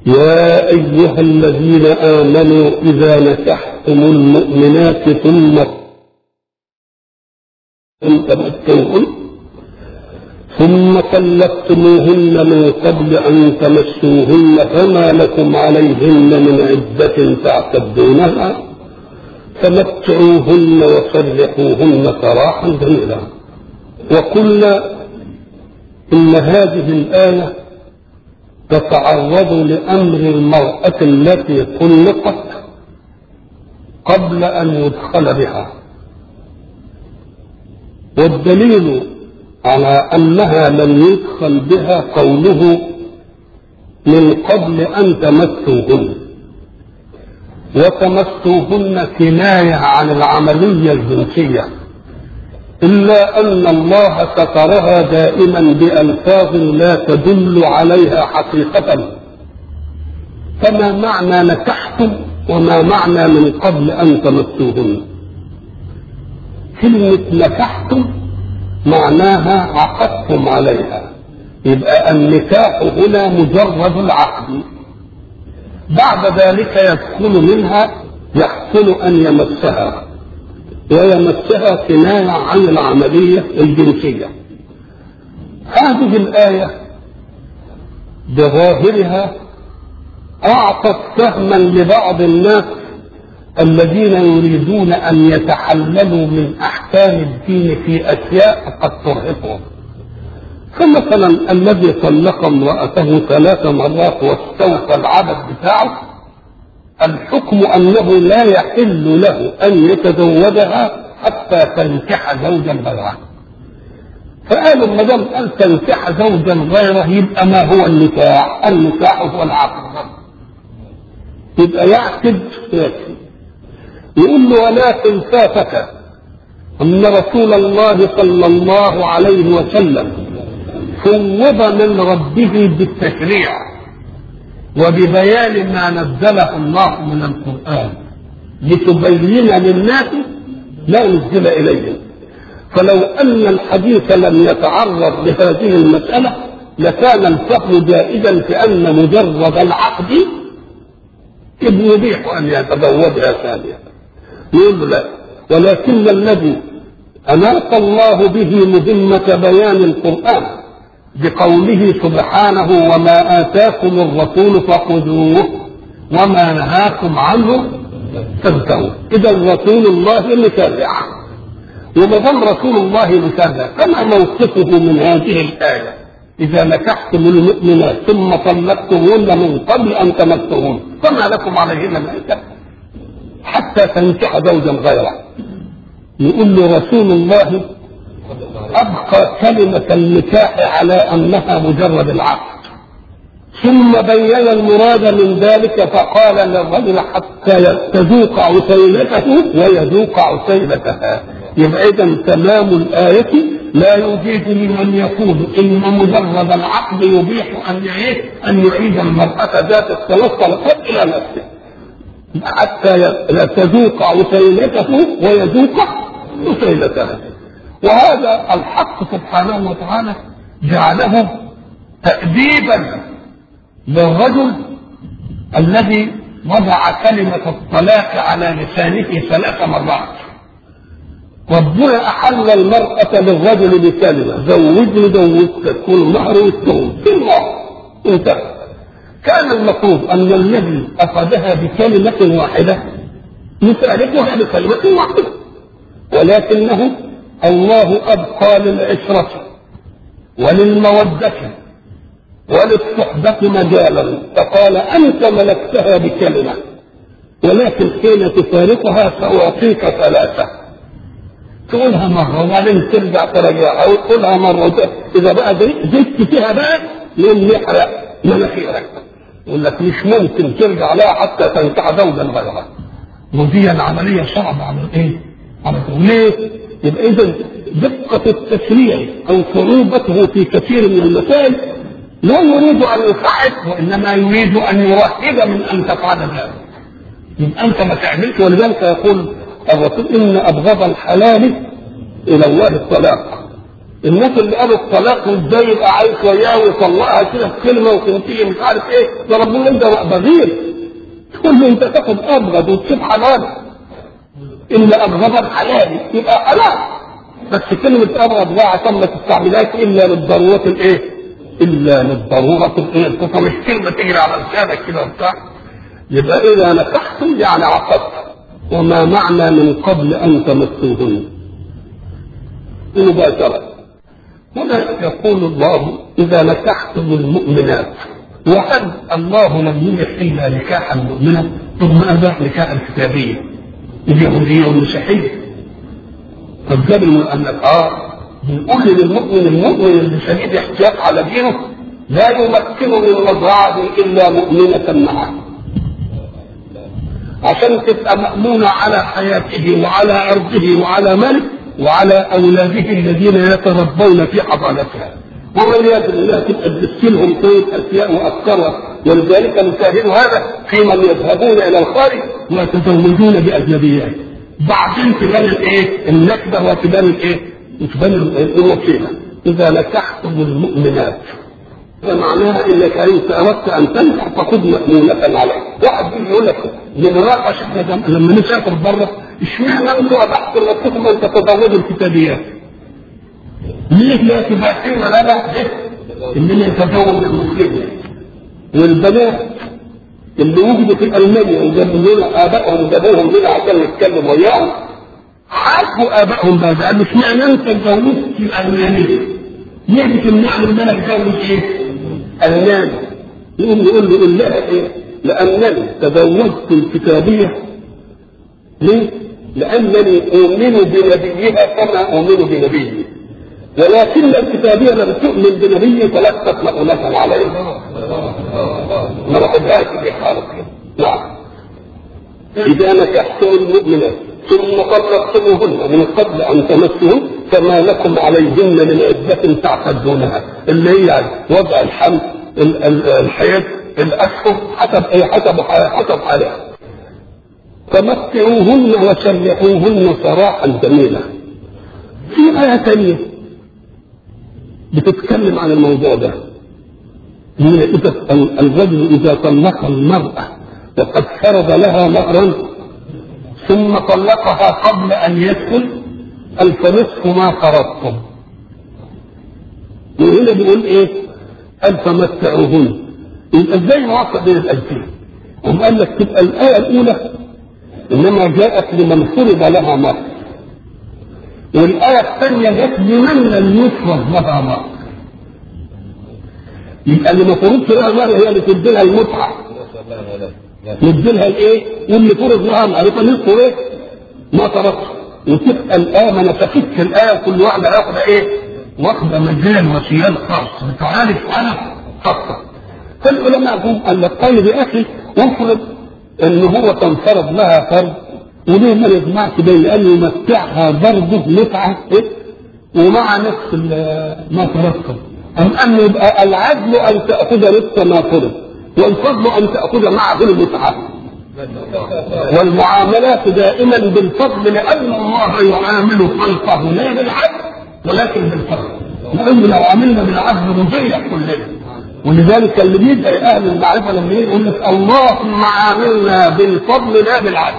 يا أيها الذين آمنوا إذا نكحتم المؤمنات ثم تمتعوهن ثم طلقتموهن من قبل أن تمسوهن فما لكم عليهن من عدة تعتدونها فمتعوهن وسرحوهن سراحا جميلا وقلنا إن هذه الآية تتعرض لأمر المرأة التي طلقت قبل أن يدخل بها والدليل على أنها لم يدخل بها قوله من قبل أن تمسوهن وتمسوهن كناية عن العملية الجنسية إلا أن الله سترها دائما بألفاظ لا تدل عليها حقيقة فما معنى نكحتم وما معنى من قبل أن تمسوهن كلمة نكحتم معناها عقدتم عليها يبقى النكاح هنا مجرد العقد بعد ذلك يدخل منها يحسن أن يمسها ويمسها كناية عن العملية الجنسية هذه الآية بظاهرها أعطت فهما لبعض الناس الذين يريدون أن يتحللوا من أحكام الدين في أشياء قد ترهقهم فمثلا الذي طلق امرأته ثلاث مرات واستوفى العدد بتاعه الحكم أنه لا يحل له أن يتزوجها حتى تنكح زوجا غيره فقالوا ما دام قال تنكح زوجا غيره يبقى ما هو النكاح؟ النكاح هو العقد يبقى يعقد يكفي يقول له ولكن فاتك أن رسول الله صلى الله عليه وسلم فوض من ربه بالتشريع وببيان ما نزله الله من القرآن لتبين للناس لا نزل إليهم فلو أن الحديث لم يتعرض لهذه المسألة لكان الفهم جائزا في أن مجرد العقد يبيح أن يتزوجها ثانية يقول له لا ولكن الذي أناط الله به مهمة بيان القرآن بقوله سبحانه وما آتاكم الرسول فخذوه وما نهاكم عنه فانتهوا إذا رسول الله متابع وما دام رسول الله متابع فما موقفه من هذه الآية إذا نكحتم المؤمنات ثم طلقتموهن من قبل أن تمسوهن فما لكم عليهن من عدة حتى تنكح زوجا غيره يقول له رسول الله أبقى كلمة النكاح على أنها مجرد العقد ثم بين المراد من ذلك فقال للرجل حتى تذوق عسيلته ويذوق عسيلتها يبقى إذا تمام الآية لا يوجد لمن يقول إن مجرد العقد يبيح أن يعيد أن يعيد المرأة ذات الثلاث طلقات إلى نفسه حتى تذوق عسيلته ويذوق عسيلتها وهذا الحق سبحانه وتعالى جعله تأديبا للرجل الذي وضع كلمة الطلاق على لسانه ثلاث مرات ربنا أحل المرأة للرجل بكلمة زوجني زوجتك تكون مهر والثوم ثم انتهى كان المفروض أن الذي أخذها بكلمة واحدة يفارقها بكلمة واحدة ولكنه الله أبقى للعشرة وللمودة وللصحبة مجالا فقال أنت ملكتها بكلمة ولكن حين تفارقها سأعطيك ثلاثة تقولها مرة وبعدين ترجع ترجعها أو تقولها مرة إذا بقى زدت فيها بقى يوم يحرق مناخيرك يقول لك مش ممكن ترجع لها حتى تنكح زوجا غيرها ودي العملية صعبة على ايه؟ على ليه؟ يبقى إذا دقة التشريع أو صعوبته في كثير من المسائل لا يريد أن يصعب وإنما يريد أن يرهب من أن تفعل ذلك يبقى أنت ما تعملش ولذلك يقول الرسول إن أبغض الحلال إلى الله الطلاق الناس اللي قالوا الطلاق وازاي يبقى عايش وياه ويطلقها كده في كلمه وتنتهي مش عارف ايه ده ربنا انت بغير تقول له انت تاخد ابغض وتسيب حلال الا ابغض الحلال يبقى حلال بس كلمه ابغض بقى عشان ما تستعملهاش الا للضروره الايه؟ الا للضروره الايه؟ انت مش كلمه تجري على لسانك كده وبتاع يبقى اذا نكحتم يعني عقدت وما معنى من قبل ان تمسوهن مباشره هنا يقول الله اذا نكحتم المؤمنات وهل الله لم يبح الا نكاح المؤمنه ثم اباح نكاح الكتابيه اليهوديه والمسيحيه طب جاب قال لك اه بنقول للمؤمن المؤمن اللي شديد احتياط على دينه لا يمكن من مزرعه الا مؤمنه معه عشان تبقى مأمونة على حياته وعلى أرضه وعلى ماله وعلى أولاده الذين يتربون في حضانتها وعياذ بالله تبقى تدخلهم طيب أشياء وأفكار ولذلك نشاهد هذا في من يذهبون إلى الخارج ويتزوجون بأجنبيات بعدين تبان الإيه؟ النكبة وتبان الإيه؟ وتبان المصيبة إذا نكحتم المؤمنات فمعناها انك انت اردت ان تنجح فخذ مأمونة عليك واحد يجي يقول لك لنناقش احنا لما نسافر بره اشمعنى انتوا ابحثوا نفسكم ان تتزوجوا الكتابيات ليه لا تباحين لنا اننا نتزوج المسلمين والبنات اللي وجدوا في المانيا وجابوا لنا ابائهم جابوهم لنا عشان نتكلم وياهم حاسبوا ابائهم بعد قالوا اشمعنى انت اتجوزت في الالمانيه؟ ليه بتمنعني ان انا اتجوز ايه؟ الماني يقوم يقول له قول لها ايه؟ لانني تزوجت الكتابيه ليه؟ لانني اؤمن بنبيها كما اؤمن بنبيه ولكن الكتابيه لم تؤمن بنبيه فلست مؤونة عليه ما بحبهاش دي خالص نعم اذا نكحتم المؤمنات ثم طلقتموهن من قبل ان تمسهن فما لكم عليهن من عدة تعتدونها اللي هي وضع الحمل الحيض الاشهر حسب ايه حسب حسب حالها فمتعوهن وسرحوهن سراحا جميلا في آية ثانية بتتكلم عن الموضوع ده الرجل إذا طلق المرأة وقد فرض لها مهرا ثم طلقها قبل أن يدخل الفنصف ما فرضتم وهنا بيقول ايه قال فمتعوهن يبقى ازاي نوصل بين الايتين هم قال لك تبقى الايه الاولى انما جاءت لمن فرض لها مهر والايه الثانيه جاءت لمن لم يفرض لها مهر يبقى اللي ما فرضش لها مهر هي اللي تدي لها المتعه يدي لها الايه واللي فرض لها مهر يبقى نصفه ايه ما فرضش وتبقى الآية ما نسختش الآية كل واحدة واخدة إيه؟ واخدة مجال وسيال خاص بتعالج أنا خاصة فالعلماء هم قال لك طيب يا أخي افرض إن هو تنفرض لها فرض وليه ما يجمعش بين لأنه يمتعها برضه متعة إيه؟ ومع نفس ما فرضته أم أن يبقى العدل أن تأخذ نصف ما فرض والفضل أن تأخذ معه المتعة والمعاملات دائما بالفضل لان الله يعامل خلقه لا بالعدل ولكن بالفضل لان لو عملنا بالعدل نضيع كلنا ولذلك اللي بيدعي اهل المعرفه لما يقول لك اللهم عاملنا بالفضل لا بالعدل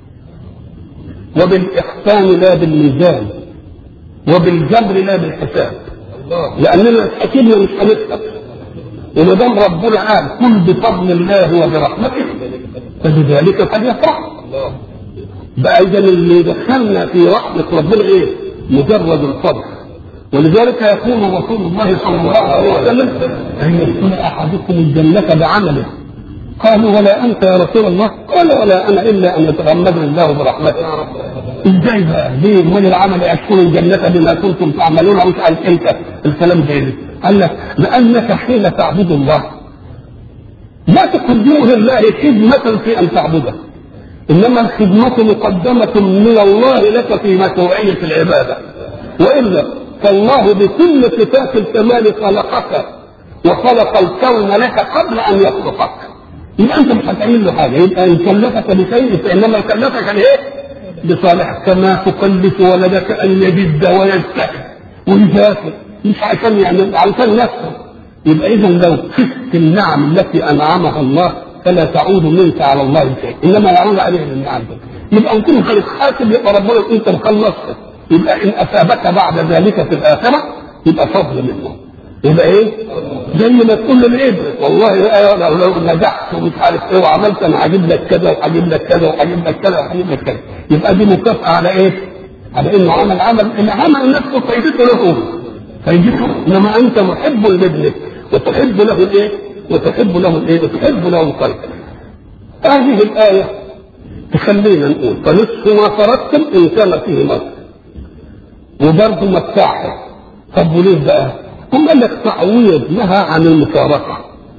وبالاحسان لا بالميزان وبالجبر لا بالحساب لاننا اكيد مش هنكسب وما دام ربنا قال كل بفضل الله وبرحمته فبذلك فليفرح بقى اذا اللي دخلنا في رحمه ربنا ايه؟ مجرد الفضل ولذلك يقول رسول الله صلى الله عليه وسلم ان يدخل احدكم الجنه بعمله قالوا ولا انت يا رسول الله قال ولا انا الا ان يتغمدني الله برحمته ازاي بقى ليه امال العمل يدخل الجنه بما كنتم تعملون مش عارف انت الكلام ده قال لك لانك حين تعبد الله لا تقدمه لله خدمة في أن تعبده إنما الخدمة مقدمة من الله لك في مشروعية العبادة وإلا فالله بكل صفات الكمال خلقك وخلق الكون لك قبل أن يخلقك يبقى أنت مش هتعمل له حاجة يبقى إن كلفك بشيء فإنما كلفك لإيه؟ بصالحك كما تكلف ولدك أن يجد ويجتهد ويذاكر مش عشان يعني علشان نفسه يبقى اذا لو خفت النعم التي انعمها الله فلا تعود منك على الله شيء انما يعود عليه النعم يبقى نكون خليك حاسب يبقى ربنا يقول انت مخلصت يبقى ان اثابك بعد ذلك في الاخره يبقى فضل منه يبقى ايه؟ زي ما تقول للابن والله لو, لو نجحت ومش عارف ايه وعملت انا هجيب لك كذا وهجيب لك كذا وهجيب لك كذا وهجيب لك كذا يبقى دي مكافاه على ايه؟ على انه عمل عمل العمل نفسه فايدته له هو فايدته انما انت محب لابنك وتحب له الايه؟ وتحب له الايه؟ وتحب له الخير. هذه الايه تخلينا نقول فنصف ما فرضتم ان كان فيه مصر وبرضه متاعها طب وليه بقى؟ هم قال لك تعويض لها عن المفارقة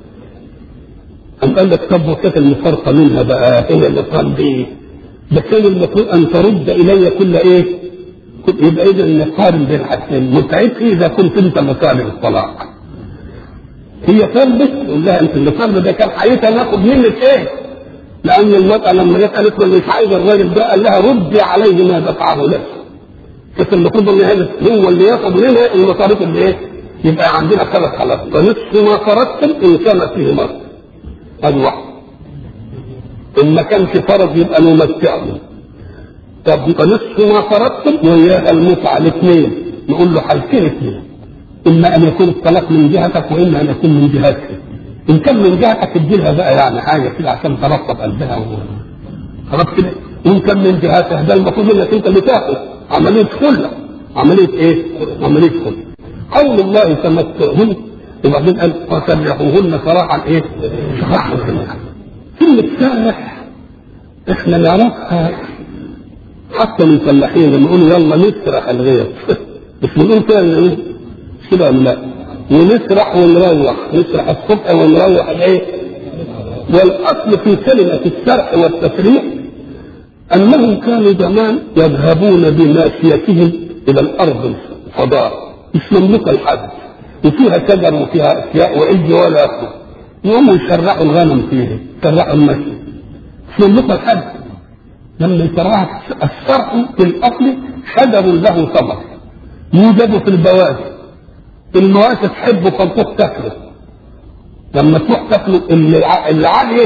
أم قال لك طب وكانت المفارقة منها بقى هي اللي قال بإيه؟ ده كان المفروض أن ترد إلي كل إيه؟ كل يبقى إذا نقارن بين حاجتين متعبتي إذا كنت أنت مطالب الطلاق هي طلبت يقول لها أنت اللي طالبه ده كان حقيقة ناخد منك إيه؟ لأن المرأة لما جت قالت له مش عايز الراجل ده قال لها ردي عليه ما دفعه لك كانت المفروض ان هو اللي ياخد منها المصاريف اللي ايه؟ يبقى عندنا ثلاث حالات ونصف ما فرضتم ان كان فيه مرض هذه واحده ان ما كانش فرض يبقى نمتعه طب يبقى نصف ما فرضتم وياها المتعه الاثنين نقول له حالتين اثنين اما ان يكون الطلاق من جهتك واما ان يكون من جهتك ان كان من جهتك ادي لها بقى يعني حاجه كده عشان ترطب قلبها و... خلاص كده ان كان من جهتك ده المفروض انك انت اللي تاخد عمليه خلع عمليه ايه؟ عمليه خلع قول الله تمتعهن وبعدين قال وسرحوهن سراحا ايه؟ سراحا كلمة سارح احنا نعرفها حتى من فلاحين لما يقولوا يلا نسرح الغير مش بنقول كده ايه؟ كده ولا لا؟ ونسرح ونروح نسرح الصبح ونروح الايه؟ والاصل في كلمة السرح والتسريح انهم كانوا زمان يذهبون بماشيتهم الى الارض الفضاء مش مملوكه لحد وفيها شجر وفيها اشياء وعج ولا اخره يقوموا يشرعوا الغنم فيها يشرعوا المشي مش مملوكه لحد لما يشرعها الشرع في الاصل شجر له ثمر يوجد في البوادي المواشي تحبه فانتوك تاكله لما تروح تاكله اللي عاليه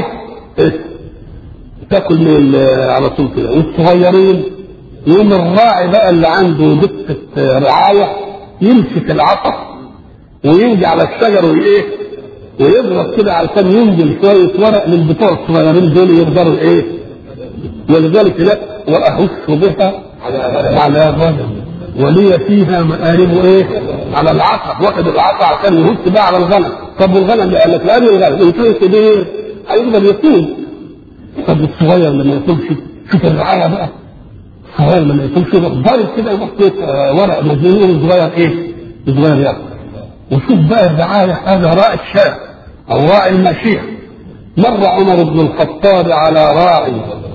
تاكل من على طول كده والصغيرين يوم الراعي بقى اللي عنده دقة رعاية يمسك العصا ويجي على الشجر وايه ويضرب كده علشان ينزل شوية ورق من بتوع الصغيرين دول يقدروا ايه ولذلك لا وأهش بها على غنم ولي فيها مآرب ايه على العصا واخد العصا عشان يهش بقى على الغنم طب والغنم قال لك لا الغنم ان كان كبير هيقدر يطول طب الصغير لما يطولش شوف الرعاية بقى الصغير لما يطولش ضارب كده يروح ورق مجنون صغير ايه صغير ياكل وشوف بقى الرعاية هذا راعي الشاة أو راعي المشية مر عمر بن الخطاب على راعي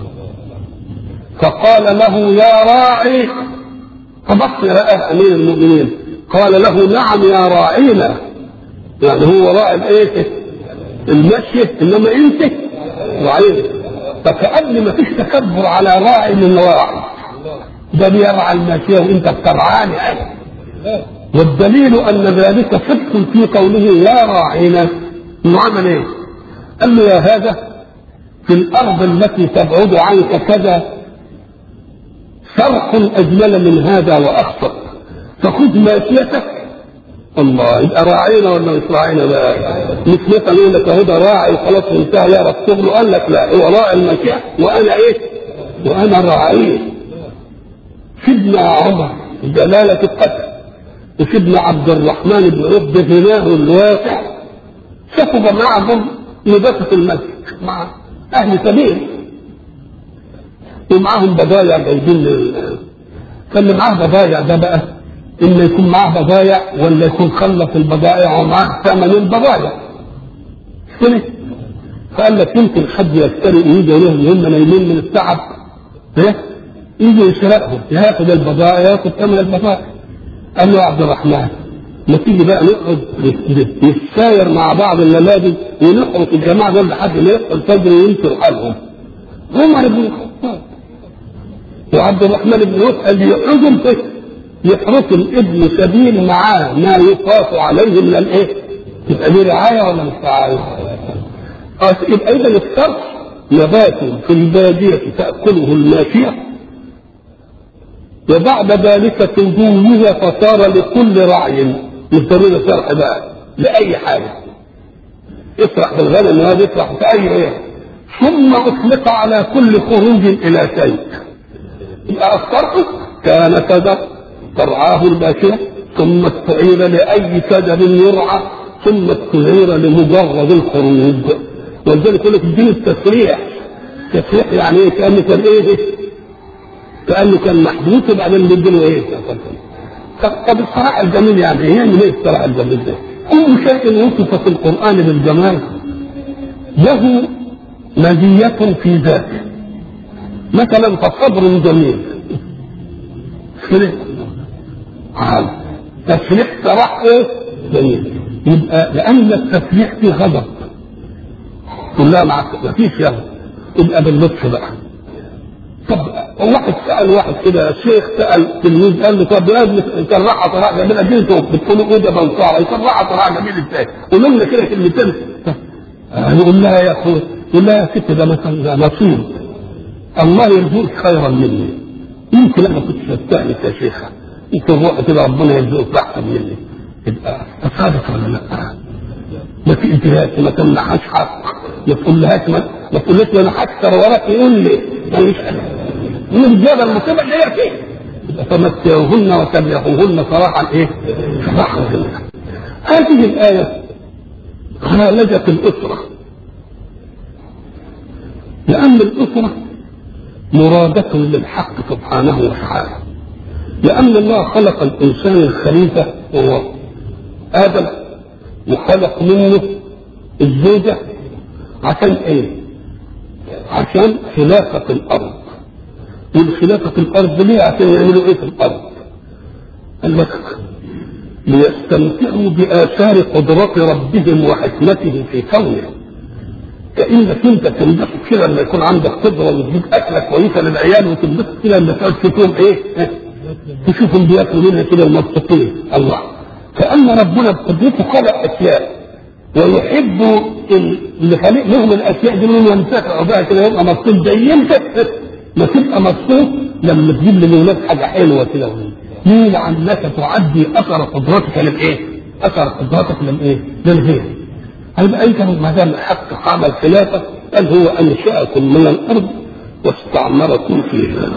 فقال له يا راعي فبص رأى أمير المؤمنين قال له نعم يا راعينا يعني هو راعي الايه المشي انما انت راعينا فكأن ما فيش تكبر على راعي من راعي ده بيرعى الماشية وانت بترعاني انا والدليل ان ذلك صدق في قوله يا راعينا انه عمل ايه؟ قال له يا هذا في الارض التي تبعد عنك كذا فرق اجمل من هذا واخطر فخذ ماشيتك الله يبقى راعينا ولا مش راعينا بقى مش مثلا يقول لك اهو ده راعي وخلاص انتهى يا رب شغله قال لك لا هو راعي الماشيه وانا ايه؟ وانا راعيه سيدنا عمر جلاله القدر وسيدنا عبد الرحمن بن عوف بغناه الواسع سكب معهم نظافة المسجد مع أهل سبيل ومعهم بضايع جايبين فاللي معاه بضايع ده بقى إما يكون معاه بضايع ولا يكون خلص البضائع ومعاه ثمن البضايع كده فقال لك يمكن حد يشتري ويجي لهم هم نايمين من التعب ايه يجي يسرقهم ياخد البضائع ياخد ثمن البضائع قال له يا عبد الرحمن ما تيجي بقى نقعد نتساير مع بعض الليالي ونقعد الجماعه دول لحد ما يدخل الفجر وينكر حالهم عمر بن الخطاب وعبد الرحمن بن عوف قال لي يقعدوا فيه يحرس الابن سبيل معاه ما يخاف عليه من الايه؟ تبقى دي رعايه ولا مش رعايه؟ اه يبقى اذا الصرف نبات في الباديه تاكله الماشيه وبعد ذلك تزوج فصار لكل رعي مش ضروري صرح بقى لاي حاجه افرح بالغنم هذا افرح في اي ايه ثم اطلق على كل خروج الى شيء يبقى الصرح كان كذا ترعاه الباشيه ثم استعير لاي شجر يرعى ثم استعير لمجرد الخروج ولذلك يقول لك الدين التسريح تسريح يعني ايه كانه كان ايه كانه كان محبوس وبعدين بيديله ايه طب الصراع الجميل يعني ايه يعني ايه الصراع الجميل ده؟ كل شيء وصف في القران بالجمال له مزية في ذاته مثلا فصبر جميل عال تسريح صراحة ايه؟ جميل يبقى لأن التسريح فيه غضب كلها مع ما فيش يعني يبقى باللطف بقى طب واحد سأل واحد كده شيخ سأل تلميذ قال له طب يا ابني كرعها طريقة جميلة اديني بتقولوا ايه ده بنصارى يكرعها طريقة جميلة ازاي؟ قول لنا كده كلمتين يقول لها يا اخويا يقول لها يا ست ده مثلا ده نصيب الله يرزقك خيرا مني يمكن انا كنت استانس يا شيخه يمكن روح كده ربنا يرزقك احسن مني يبقى تصادف ولا لا؟ ما تأذيهاش ما تمنعهاش حق ما تقولهاش ما, ما تقولش انا هكسر وراك يقول لي ماليش انا من الرجاله المصيبه اللي هي فيه فمتعوهن وسبحوهن صراحا ايه؟ صراحا هذه الايه خالجت الاسره لان الاسره مرادة للحق سبحانه وتعالى لأن الله خلق الإنسان الخليفة وهو آدم وخلق منه الزوجة عشان ايه؟ عشان خلافة الأرض والخلافة الأرض ليه؟ عشان يعملوا ايه في الأرض؟ قال لك ليستمتعوا بآثار قدرات ربهم وحكمته في كونه كأنك انت تنبسط كده لما يكون عندك قدرة وتجيب أكلة كويسة للعيال وتنبسط كده لما تقعد تشوفهم ايه؟ تشوفهم بياكلوا منها كده ومبسوطين الله كأن ربنا بقدرته خلق أشياء ويحب اللي خلق لهم الأشياء دي انهم ينتفعوا بها كده يبقى مبسوط زي انت ما تبقى مبسوط لما تجيب للولاد حاجة حلوة كده ليه لعلك تعدي أثر قدرتك للإيه؟ أثر قدرتك للإيه؟ للغير هيبقى أنت ما دام الحق قام الخلافة قال هو أنشأكم من الأرض واستعمركم فيها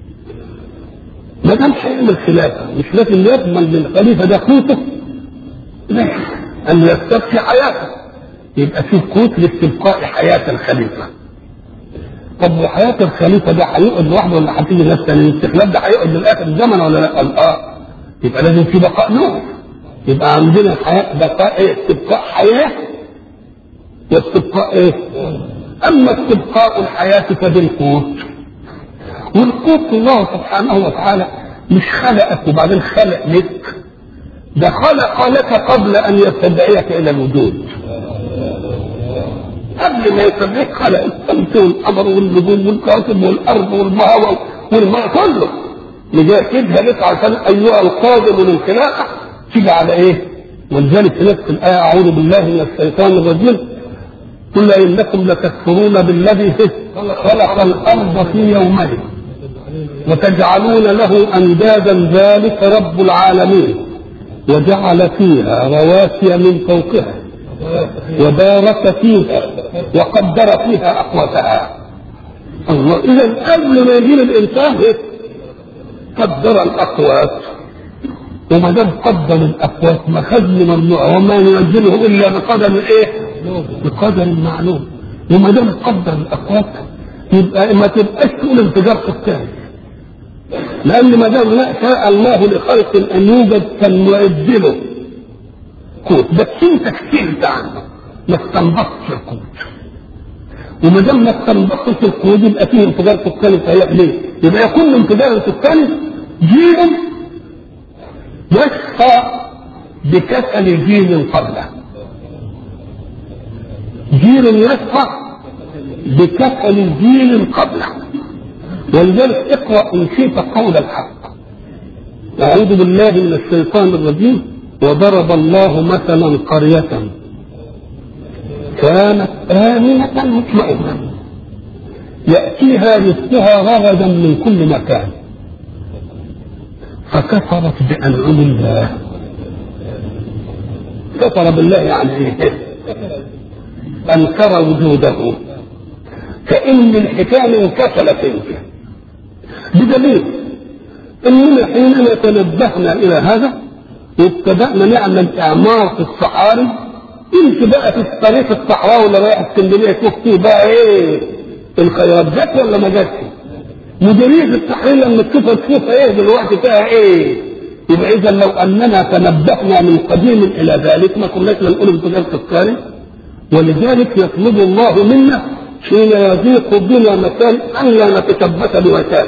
ما دام هيعمل خلافه مش لازم يضمن للخليفه ده قوته لا ان يستبقي حياته يبقى في قوت لاستبقاء حياه الخليفه طب وحياه الخليفه ده هيقعد لوحده ولا هتيجي ناس تاني الاستخلاف ده هيقعد للاخر الزمن ولا لا؟ قال اه يبقى لازم في بقاء نوح يبقى عندنا حياه بقاء ايه؟ استبقاء حياه واستبقاء ايه؟ اما استبقاء الحياه فبالقوت والقوت الله سبحانه وتعالى مش خلقك وبعدين خلق لك ده خلق لك قبل ان يستدعيك الى الوجود قبل ما يستدعيك خلق الشمس والقمر والنجوم والكواكب والارض والماء والماء كله مجاهدها لك عشان ايها القادم للخلافه تيجي على ايه؟ ولذلك في نفس الايه اعوذ بالله من الشيطان الرجيم قل انكم لتكفرون بالذي خلق الارض في يومين وتجعلون له اندادا ذلك رب العالمين وجعل فيها رواسي من فوقها وبارك فيها وقدر فيها اقواتها الله اذا قبل ما يجيب الانسان قدر الاقوات وما دام قدر الاقوات مخزن ممنوع وما ينزله الا بقدر ايه؟ بقدر معلوم وما دام قدر الاقوات يبقى ما تبقاش تقول انفجار الثاني لان ما دام شاء الله لخلق ان يوجد كان يعدله قوت بس انت كترت عنه ما استنبطش القوت وما دام ما استنبطش القوت يبقى فيه انفجار سكاني فهي ليه؟ يبقى يكون انفجار سكاني جيل يشقى بكسل جيل قبله جيل يشقى بكسل جيل قبله ولذلك اقرا ان شئت قول الحق أعوذ بالله من الشيطان الرجيم وضرب الله مثلا قرية كانت آمنة مطمئنة يأتيها رزقها رغدا من كل مكان فكفرت بأنعم الله كفر بالله يعني ايه؟ أنكر وجوده كأن الحكاية انكسلت انت بدليل اننا حينما تنبهنا الى هذا وابتدأنا نعمل اعمار في الصحاري انت بقى في الطريق الصحراوي اللي رايح اسكندريه تشوف فيه بقى ايه الخيرات جت ولا ما جاتش؟ مديريه التحرير لما تشوفها تشوفها ايه دلوقتي فيها ايه؟ يبقى اذا لو اننا تنبهنا من قديم الى ذلك ما كناش نقول انتظار الثاني ولذلك يطلب الله منا حين يضيق بنا مكان الا نتشبث بمكان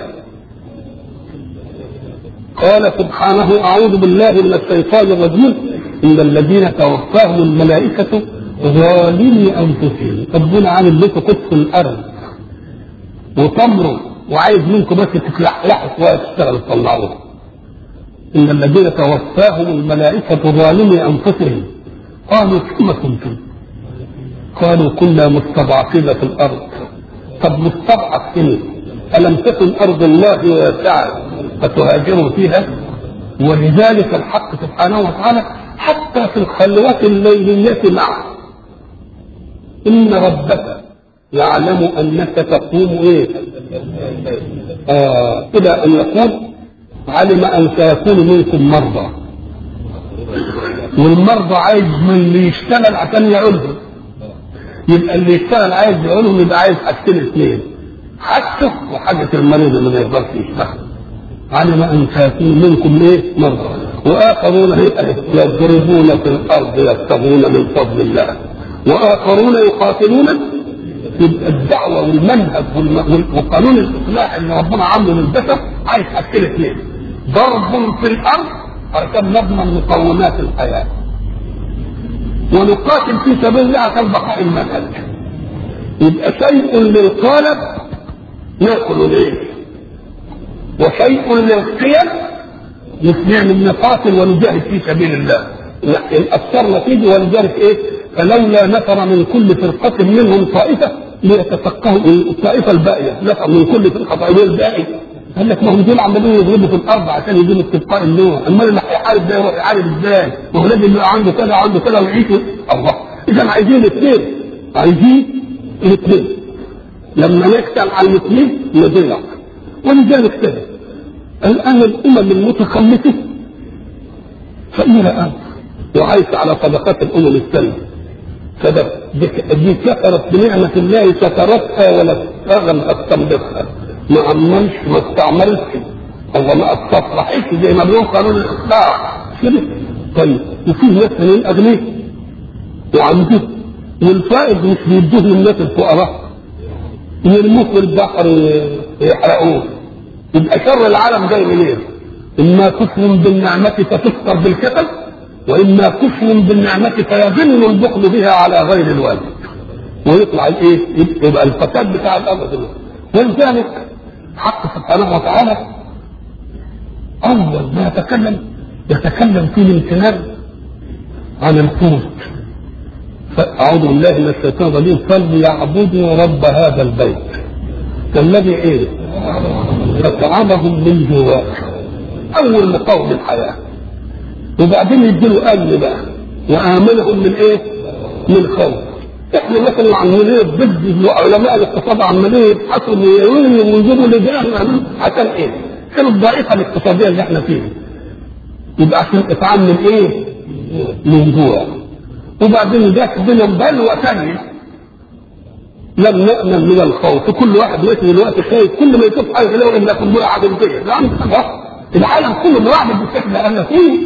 قال سبحانه اعوذ بالله من الشيطان الرجيم ان الذين توفاهم الملائكه ظالمي انفسهم ربنا عامل لكم قدس الارض وتمروا وعايز منكم بس تتلحلحوا شويه تشتغلوا تطلعوها ان الذين توفاهم الملائكه ظالمي انفسهم قالوا كما كنتم قالوا كنا مستضعفين في الارض طب مستضعف فين الم تكن ارض الله واسعه فتهاجروا فيها ولذلك الحق سبحانه وتعالى حتى في الخلوات الليليه معه ان ربك يعلم انك تقوم ايه آه الى ان يقول علم ان سيكون منكم مرضى والمرضى عايز من اللي يشتغل عشان يعولهم يبقى اللي يشتغل عايز يعولهم يبقى عايز حاجتين اثنين حاجته وحاجة المريض اللي ما يقدرش يشتغل علم ان سيكون منكم ايه مرضى واخرون يضربون في الارض يبتغون من فضل الله واخرون يقاتلون يبقى الدعوه والمنهج وقانون الاصلاح اللي ربنا عامله للبشر عايز حاجتين اثنين ضرب في الارض عشان نضمن مقومات الحياه ونقاتل في سبيل الله عشان بقاء المنهج يبقى شيء للقالب ناكل العيش وشيء للقيم نعمل نقاتل ونجاهد في سبيل الله ان اثرنا فيه ولذلك ايه فلولا نفر من كل فرقة منهم طائفة ليتفقهوا الطائفة الباقية نفر من كل فرقة طائفة الباقي قال لك ما هم دول عمالين يضربوا في الارض عشان يجيبوا استبقاء النور امال اللي هيحارب ده يروح يحارب ازاي؟ ما هو لازم يبقى عنده كذا عنده كذا ويعيشوا الله اذا عايزين الاثنين عايزين الاثنين لما نقتل على الاثنين نضيع ولذلك كده الان الامم المتخلفه فقيره قوي وعايشه على طبقات الامم الثانيه فده دي كفرت بنعمة الله سترتها ولا تغم استنبطها ما عملش ما استعملش هو ما استصلحش زي ما بيقول قانون الاصلاح كده طيب وفي ناس من الاغنياء وعنده والفائض مش بيدوه للناس الفقراء يرموه في البحر يحرقوه يبقى شر العالم جاي منين؟ اما كفر بالنعمة فتكفر بالكفر واما كفر بالنعمه فيظن البخل بها على غير الواجب ويطلع الايه؟ يبقى الفساد بتاع الارض ولذلك حق سبحانه وتعالى اول ما يتكلم يتكلم في الامتنان عن القوت فاعوذ بالله من الشيطان الرجيم فليعبدوا رب هذا البيت كالذي ايه؟ اطعمهم من جوع اول مقاوم الحياه وبعدين يديله امن بقى وامنهم من ايه؟ من خوف احنا مثلا عمالين ضد علماء الاقتصاد عمالين يبحثوا ويجيبوا لجان عشان ايه؟ كانوا الضائقه الاقتصاديه اللي احنا فيها يبقى عشان اطعام من ايه؟ من جوع وبعدين جات بنا بلوى ثانيه لم نأمن من الخوف كل واحد دلوقتي دلوقتي خايف كل ما يشوف حاجه يلاقي ان قنبله عدميه العالم كله بيعمل بالشكل اللي انا فيه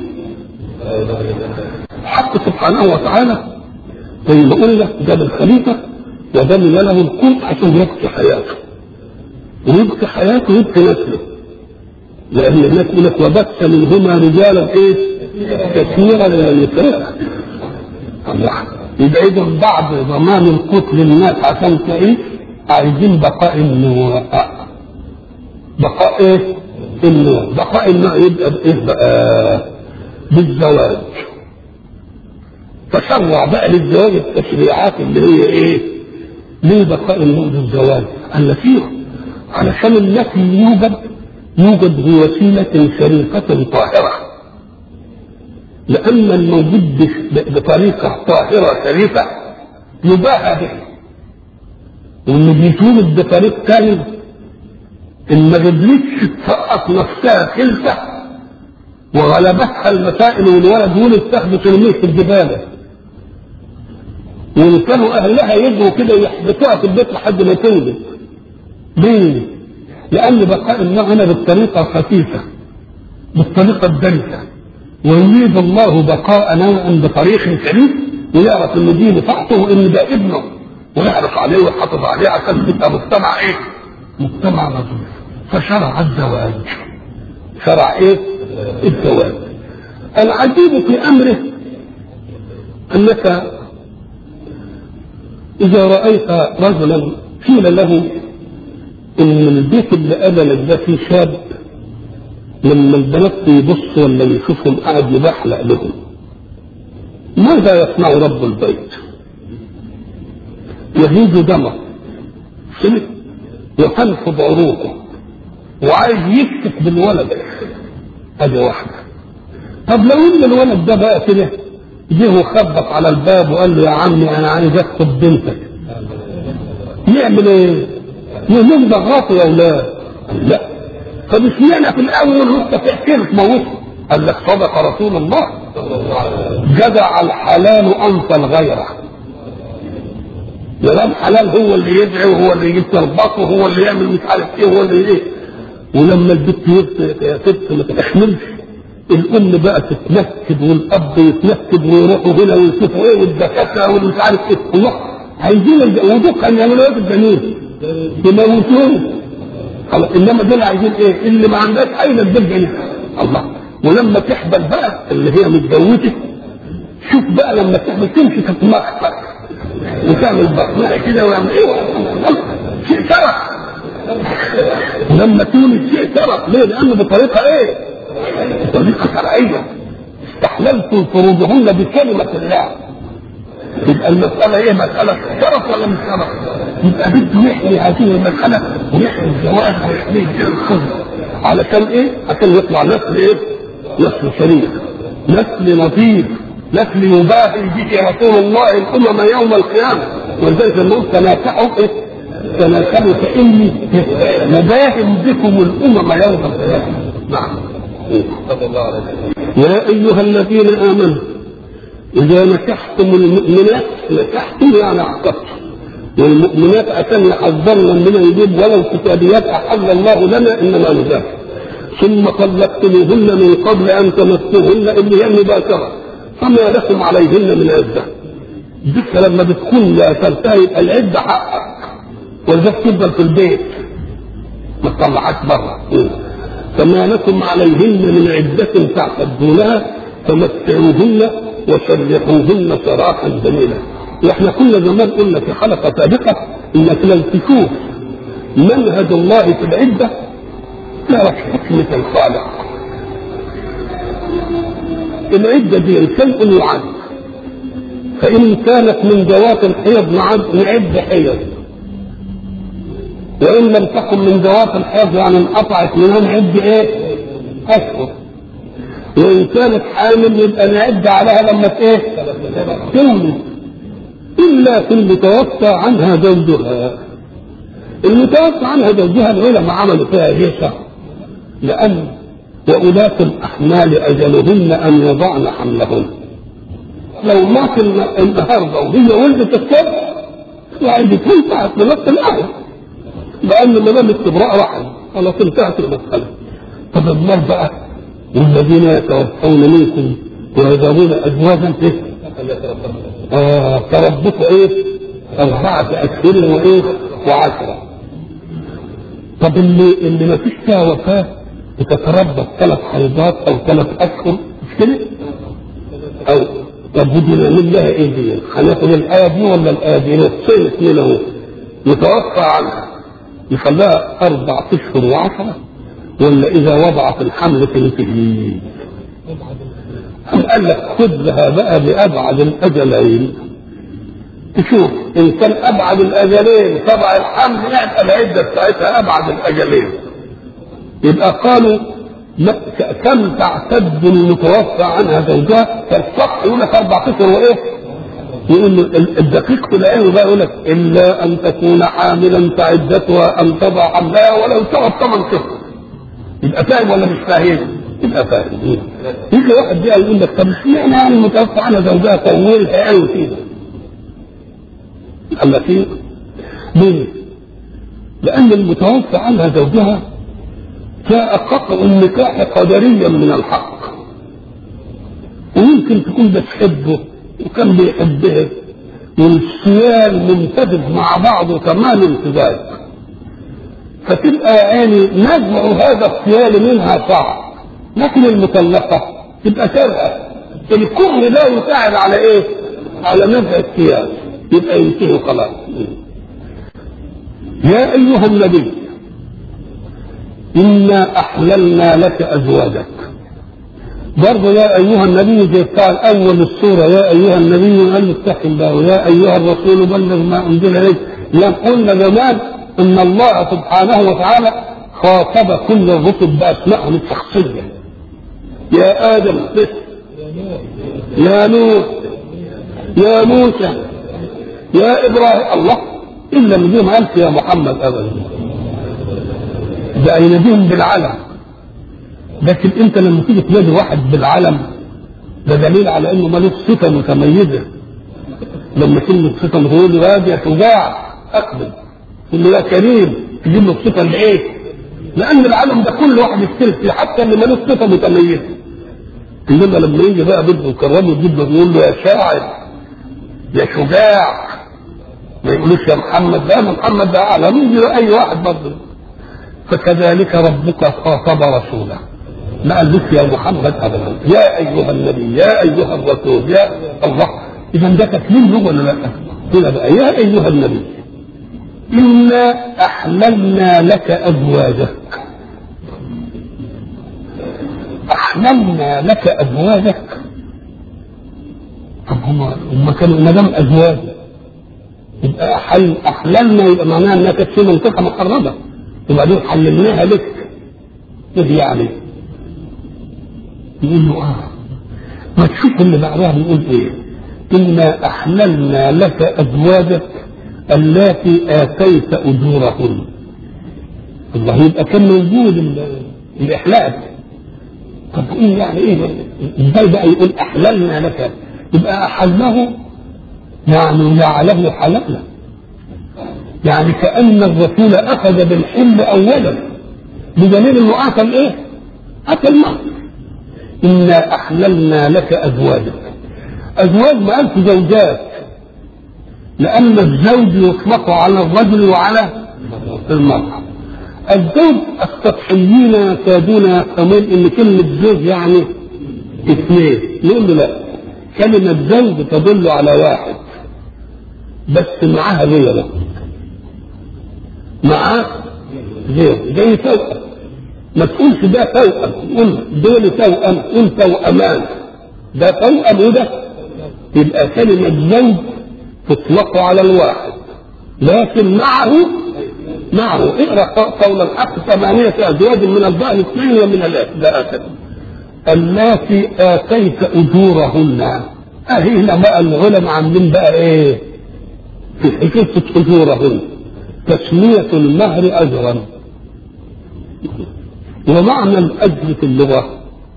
الحق سبحانه وتعالى زي ما قلنا جاب الخليفة وضمن له القوت عشان يبقي حياته ويبقي حياته ويبقي نسله لأن الناس يقول لك وبث منهما رجالا إيه؟ كثيرا من النساء الله يبقى إذا بعد ضمان القوت للناس عشان تعيش عايزين بقاء النور بقاء إيه؟ النوع بقاء النوع يبقى بايه بقى بالزواج فشرع بقى للزواج التشريعات اللي هي ايه ليه بقاء النوع بالزواج قال فيه علشان التي يوجد يوجد بوسيلة شريفة طاهرة لأن الموجود بطريقة طاهرة شريفة يباهى به واللي بيتولد بطريق ثاني ان ما قدرتش تسقط نفسها خلفه وغلبتها المسائل والولد ولد تاخده ترميه في الجبال وان كانوا اهلها يجوا كده يحبسوها في البيت لحد ما تولد ليه؟ لان بقاء النوع هنا بالطريقه الخفيفه بالطريقه الدنسه ويريد الله بقاء نوع بطريق شريف ويعرف ان دي بتاعته وان ده ابنه ويعرف عليه ويحافظ عليه عشان تبقى مجتمع ايه؟ مجتمع نظيف فشرع الزواج شرع ايه؟ الزواج العجيب في امره انك اذا رايت رجلا قيل له ان البيت اللي قبلك ده فيه شاب لما البنات يبص ولا يشوفهم قاعد يبحلق لهم ماذا يصنع رب البيت؟ يهيج دمه سمع وتنفض عروقه وعايز يفتك بالولد ادي واحده طب لو ان الولد ده بقى كده جه وخبط على الباب وقال له يا عمي انا عايز اخطب بنتك يعمل ايه؟ يقول ضغطه يا اولاد لا طب اشمعنى في الاول وانت تحكي تموته؟ قال لك صدق رسول الله جدع الحلال انت الغيره كلام حلال هو اللي يدعي وهو اللي يجيب تربطه وهو اللي يعمل مش عارف ايه وهو اللي ايه ولما البنت يا ست ما تحملش الام بقى تتنكد والاب يتنكد ويروحوا هنا ويشوفوا ايه والدكاتره والمش عارف ايه الله عايزين ودول كانوا يعملوا ايه في الجنين يموتوه انما دول عايزين ايه اللي ما عندهاش عينه بالجنين الله ولما تحبل بقى اللي هي متجوزه شوف بقى لما تحبل تمشي تتمخفر وتعمل بطنها كده ويعمل ايه شيء شرف لما تولد شيء شرف ليه؟ لانه بطريقه ايه؟ بطريقه شرعيه استحللتم فروجهن بكلمه الله يبقى المسألة إيه مسألة شرف ولا مش شرف؟ يبقى بده يحمي هذه المسألة ويحمي الزواج ويحمي الخزن علشان إيه؟ عشان يطلع نسل إيه؟ نسل شريف نسل نظيف نسل يباهي به رسول الله الامم يوم القيامه ولذلك لما قلت تنافحوا ايه؟ تنافحوا كاني مباهم بكم الامم يوم القيامه نعم صلى الله عليه وسلم يا ايها الذين امنوا اذا نكحتم المؤمنات نكحتم يعني عقدتم والمؤمنات اتم يحذرن من الجيب ولو كتابيات احل الله لنا انما نزاح ثم طلقتموهن من قبل ان تمسوهن اللي هي المباشره فما لكم عليهن من عدة ذكر لما بتكون لا تنتهي يبقى العدة حقك ولذلك تفضل في البيت ما تطلعهاش بره فما لكم عليهن من عدة تعتدونها فمتعوهن وسرحوهن سراحا جميلا واحنا كنا زمان قلنا في حلقة سابقة انك لو تشوف منهج الله في العدة تعرف حكمة الخالق العدة دي شيء يعد فإن كانت من ذوات الحيض نعد نعد حيض وإن لم تكن من ذوات الحيض يعني انقطعت منها نعد إيه؟ أشهر وإن كانت حامل يبقى نعد عليها لما إيه؟ تولد إلا في المتوفى عنها زوجها المتوفى عنها زوجها العلماء عملوا فيها جيشة لأن وأولاة الأحمال أجلهن أن يضعن حملهن لو مات النهارده وهي ولدت الصبح يعني تنفع في نفس الآية لأن ما دام استبراء رحم خلاص انتهت المسألة طب امال بقى والذين يتوفون منكم ويذرون أزواجا إيه؟ آه تربصوا إيه؟ أربعة أشهر وإيه؟ وعشرة طب اللي اللي ما فيش فيها وفاة بتتربص ثلاث حيضات او ثلاث اشهر مش كده؟ او طب ودي نعمل لها ايه دي؟ هناخد الايه دي ولا الايه دي؟ نصين اثنين اهو يتوفى عنها يخليها اربع اشهر وعشره ولا إذا وضعت الحمل تنتهي أم قال لك خذها بقى بأبعد الأجلين تشوف إن كان أبعد الأجلين تبع الحمل يبقى العدة بتاعتها أبعد الأجلين يبقى قالوا كم تعتد المتوفى عنها زوجها فالصح يقول لك أربع أشهر وإيه؟ يقول له الدقيق في العلم بقى يقول لك إلا أن تكون حاملا فعدتها أن تضع حملها ولو تقعد ثمان شهور يبقى فاهم ولا مش فاهم؟ يبقى فاهم يجي واحد بقى يقول لك طب اشمعنى يعني المتوفى عنها زوجها طولها قوي كده قال لك ايه؟ ليه؟ لأن المتوفى عنها زوجها جاء قطع النكاح قدريا من الحق ويمكن تكون بتحبه وكان بيحبها والسيال ممتدد مع بعضه تمام امتداد فتبقى يعني نزع هذا السيال منها صعب لكن المطلقه تبقى سرقه الكره لا يساعد على ايه؟ على نزع السيال يبقى ينتهي خلاص يا ايها النبي انا احللنا لك ازواجك برضه يا ايها النبي زي بتاع الاول السوره يا ايها النبي قال اتق الله يا ايها الرسول بلغ ما انزل اليك لم قلنا زمان ان الله سبحانه وتعالى خاطب كل الرسل باسمائهم الشخصيه يا ادم يا نوح يا موسى يا ابراهيم الله الا من ما قالش يا محمد ابدا ده يناديهم بالعلم لكن انت لما تيجي تنادي واحد بالعلم ده دليل على انه ملوش صفه متميزه لما كلمه صفه تقول له يا شجاع اقبل تقول له يا كريم تجيب له الصفه لايه؟ لان العالم ده كل واحد يختلف فيه حتى اللي ملوش صفه متميزه انما لما يجي بقى بده يكرمه يجيب له يقول له يا شاعر يا شجاع ما يقولوش يا محمد لا محمد ده اعلى يجي اي واحد برضه فكذلك ربك خاطب رسوله ما قالوش يا محمد ابدا يا ايها النبي يا ايها الرسول يا الله اذا ده تكليم له ولا لا؟ هنا بقى يا ايها النبي انا احللنا لك ازواجك احللنا لك ازواجك طب هم هم كانوا ما دام ازواج يبقى أحل احللنا يبقى معناها انها كانت في منطقه محرمه وبعدين حللناها لك ايه يعني؟ يقول له اه ما تشوف اللي بعدها بيقول ايه؟ انا احللنا لك ازواجك اللاتي اتيت اجورهن الله يبقى كان موجود الاحلال طب ايه يعني ايه ازاي بقى يقول احللنا لك يبقى احله يعني جعله حلالا يعني كان الرسول اخذ بالحل اولا بدليل انه اكل ايه؟ اكل مهر انا احللنا لك ازواجك ازواج ما قالش زوجات لان الزوج يطلق على الرجل وعلى المرأة الزوج السطحيين يكادون يفهمون ان كلمة زوج يعني اثنين نقول له لا كلمة زوج تدل على واحد بس معاها غيره معاه غير زي توأم ما تقولش ده توأم قول دول توأم قول توأمان ده توأم وده يبقى كلمة زوج تطلق على الواحد لكن معه معه اقرا قول الحق ثمانية أزواج من الضأن اثنين ومن الآخر اللاتي آتيت أجورهن أهي هنا بقى العلماء عاملين بقى إيه؟ في حكاية أجورهن تسمية المهر أجرا ومعنى الأجر في اللغة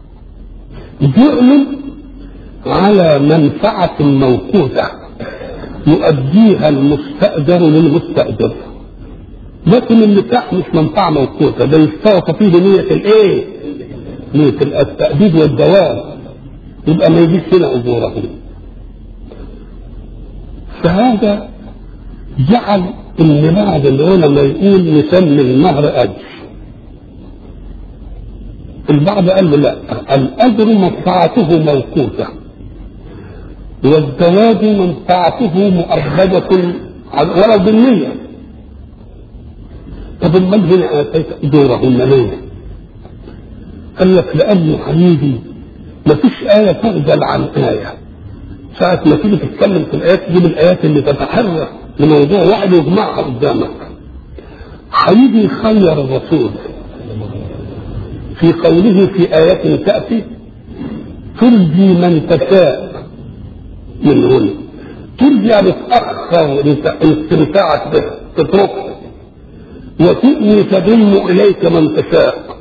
جعل على منفعة موقوتة يؤديها المستأجر للمستأجر لكن النكاح مش منفعة موقوتة ده يشترط فيه نية الإيه؟ نية التأديب والدوام يبقى ما يجيش هنا أجوره فهذا جعل ان بعض العلماء يقول نسمي المهر اجر البعض قال له لا الاجر منفعته موقوته والزواج منفعته مؤبدة ولو بالنية طب امال هنا اتيت اجورهن ليه؟ قال لك لأنه حبيبي ما فيش آية تغزل عن آية ساعة ما تيجي تتكلم في الآيات تجيب الآيات اللي تتحرك لموضوع واحد ويجمعها قدامك هيجي يخير الرسول في قوله في آيات تأتي ترجي من تشاء منهن ترجي يعني تأخر استمتاعك به تتركه وتؤوي تضم إليك من تشاء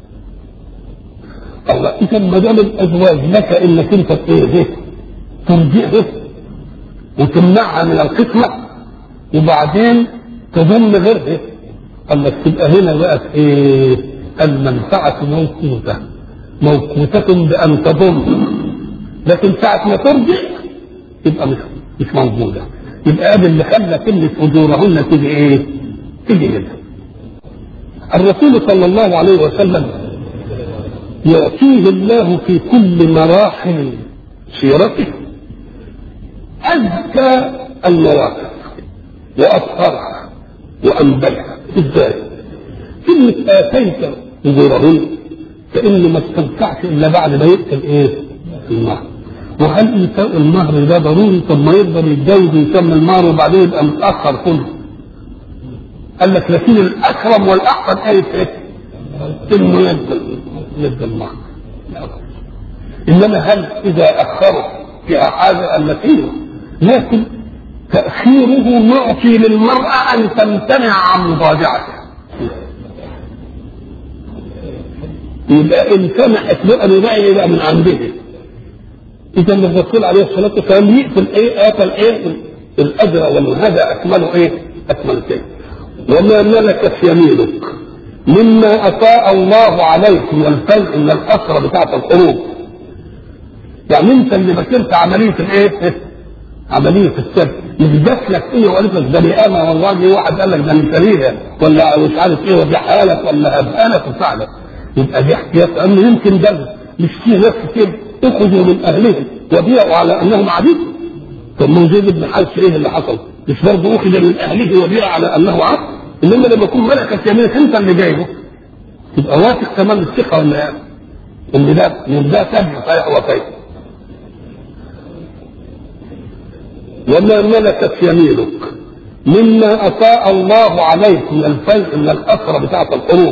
الله إذا ما دام الأزواج لك إنك أنت إيه ترجعه وتمنعها من القسمة وبعدين تضم غيرها قال لك تبقى هنا بقت ايه المنفعة موقوتة موقوتة بأن تضم لكن ساعة ما ترجع يبقى مش مش موجودة يبقى هذا اللي خلى كلمة أجورهن تيجي ايه؟ تيجي هنا الرسول صلى الله عليه وسلم يعطيه الله في كل مراحل سيرته أزكى المواقف وأطهرها وأنبلها ازاي؟ كلمة آتيت أجورهن كأنه ما استمتعش إلا بعد ما يقتل إيه؟ المهر وهل إيتاء المهر ده ضروري؟ طب ما يقدر يتجوز ويسمى المهر وبعدين يبقى متأخر كله قال لك لكن الأكرم والأحسن آية إيه؟ إنه يبدأ يبدأ المهر إنما هل إذا أخروا فيها حاجة قال لك إيه؟ لكن تأخيره معطي للمرأة أن تمتنع عن مضاجعته يبقى إن سمحت له أن يبقى يبقى من عنده إذا الرسول عليه الصلاة والسلام يقتل إيه آتى الإيه الأجر وهذا أكمله إيه؟ أكمل شيء وما ملكت يمينك مما أفاء الله عليك من الفلق من الأسرة بتاعة الحروب يعني أنت اللي بكرت عملية الإيه؟ عملية السبت مش جات لك ايه وقالت لك ده نقامة والله دي واحد قال لك ده مثالية ولا مش عارف ايه ودي حالك ولا هبقالك وفعلك يبقى دي احتياط لانه يمكن ده مش في ناس كتير اخذوا من اهلهم وبيعوا على انهم عبيد طب ما زيد بن حارث ايه اللي حصل؟ مش برضه اخذ من اهله وبيع على انه عبد انما لما يكون ملكة يمينك انت اللي جايبه تبقى واثق تمام الثقة ولا ايه؟ ان ده ان ده سبب صحيح وكيف وما ملكت يمينك مما أفاء الله عليك من الفيء من الأسرة بتاعة الحروب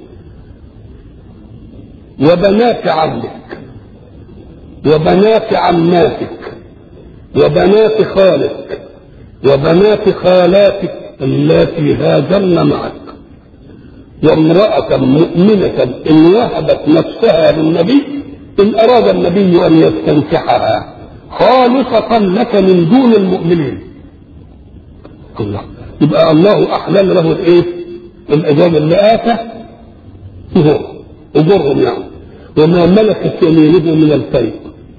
وبنات عمك وبنات عماتك وبنات خالك وبنات خالاتك اللاتي هاجرن معك وامرأة مؤمنة إن وهبت نفسها للنبي إن أراد النبي أن يستنكحها خالصة لك من دون المؤمنين الله يبقى الله أحلل له الإيه؟ الأجاب اللي آتى هو أجرهم يعني وما ملكت يمينه من الفيء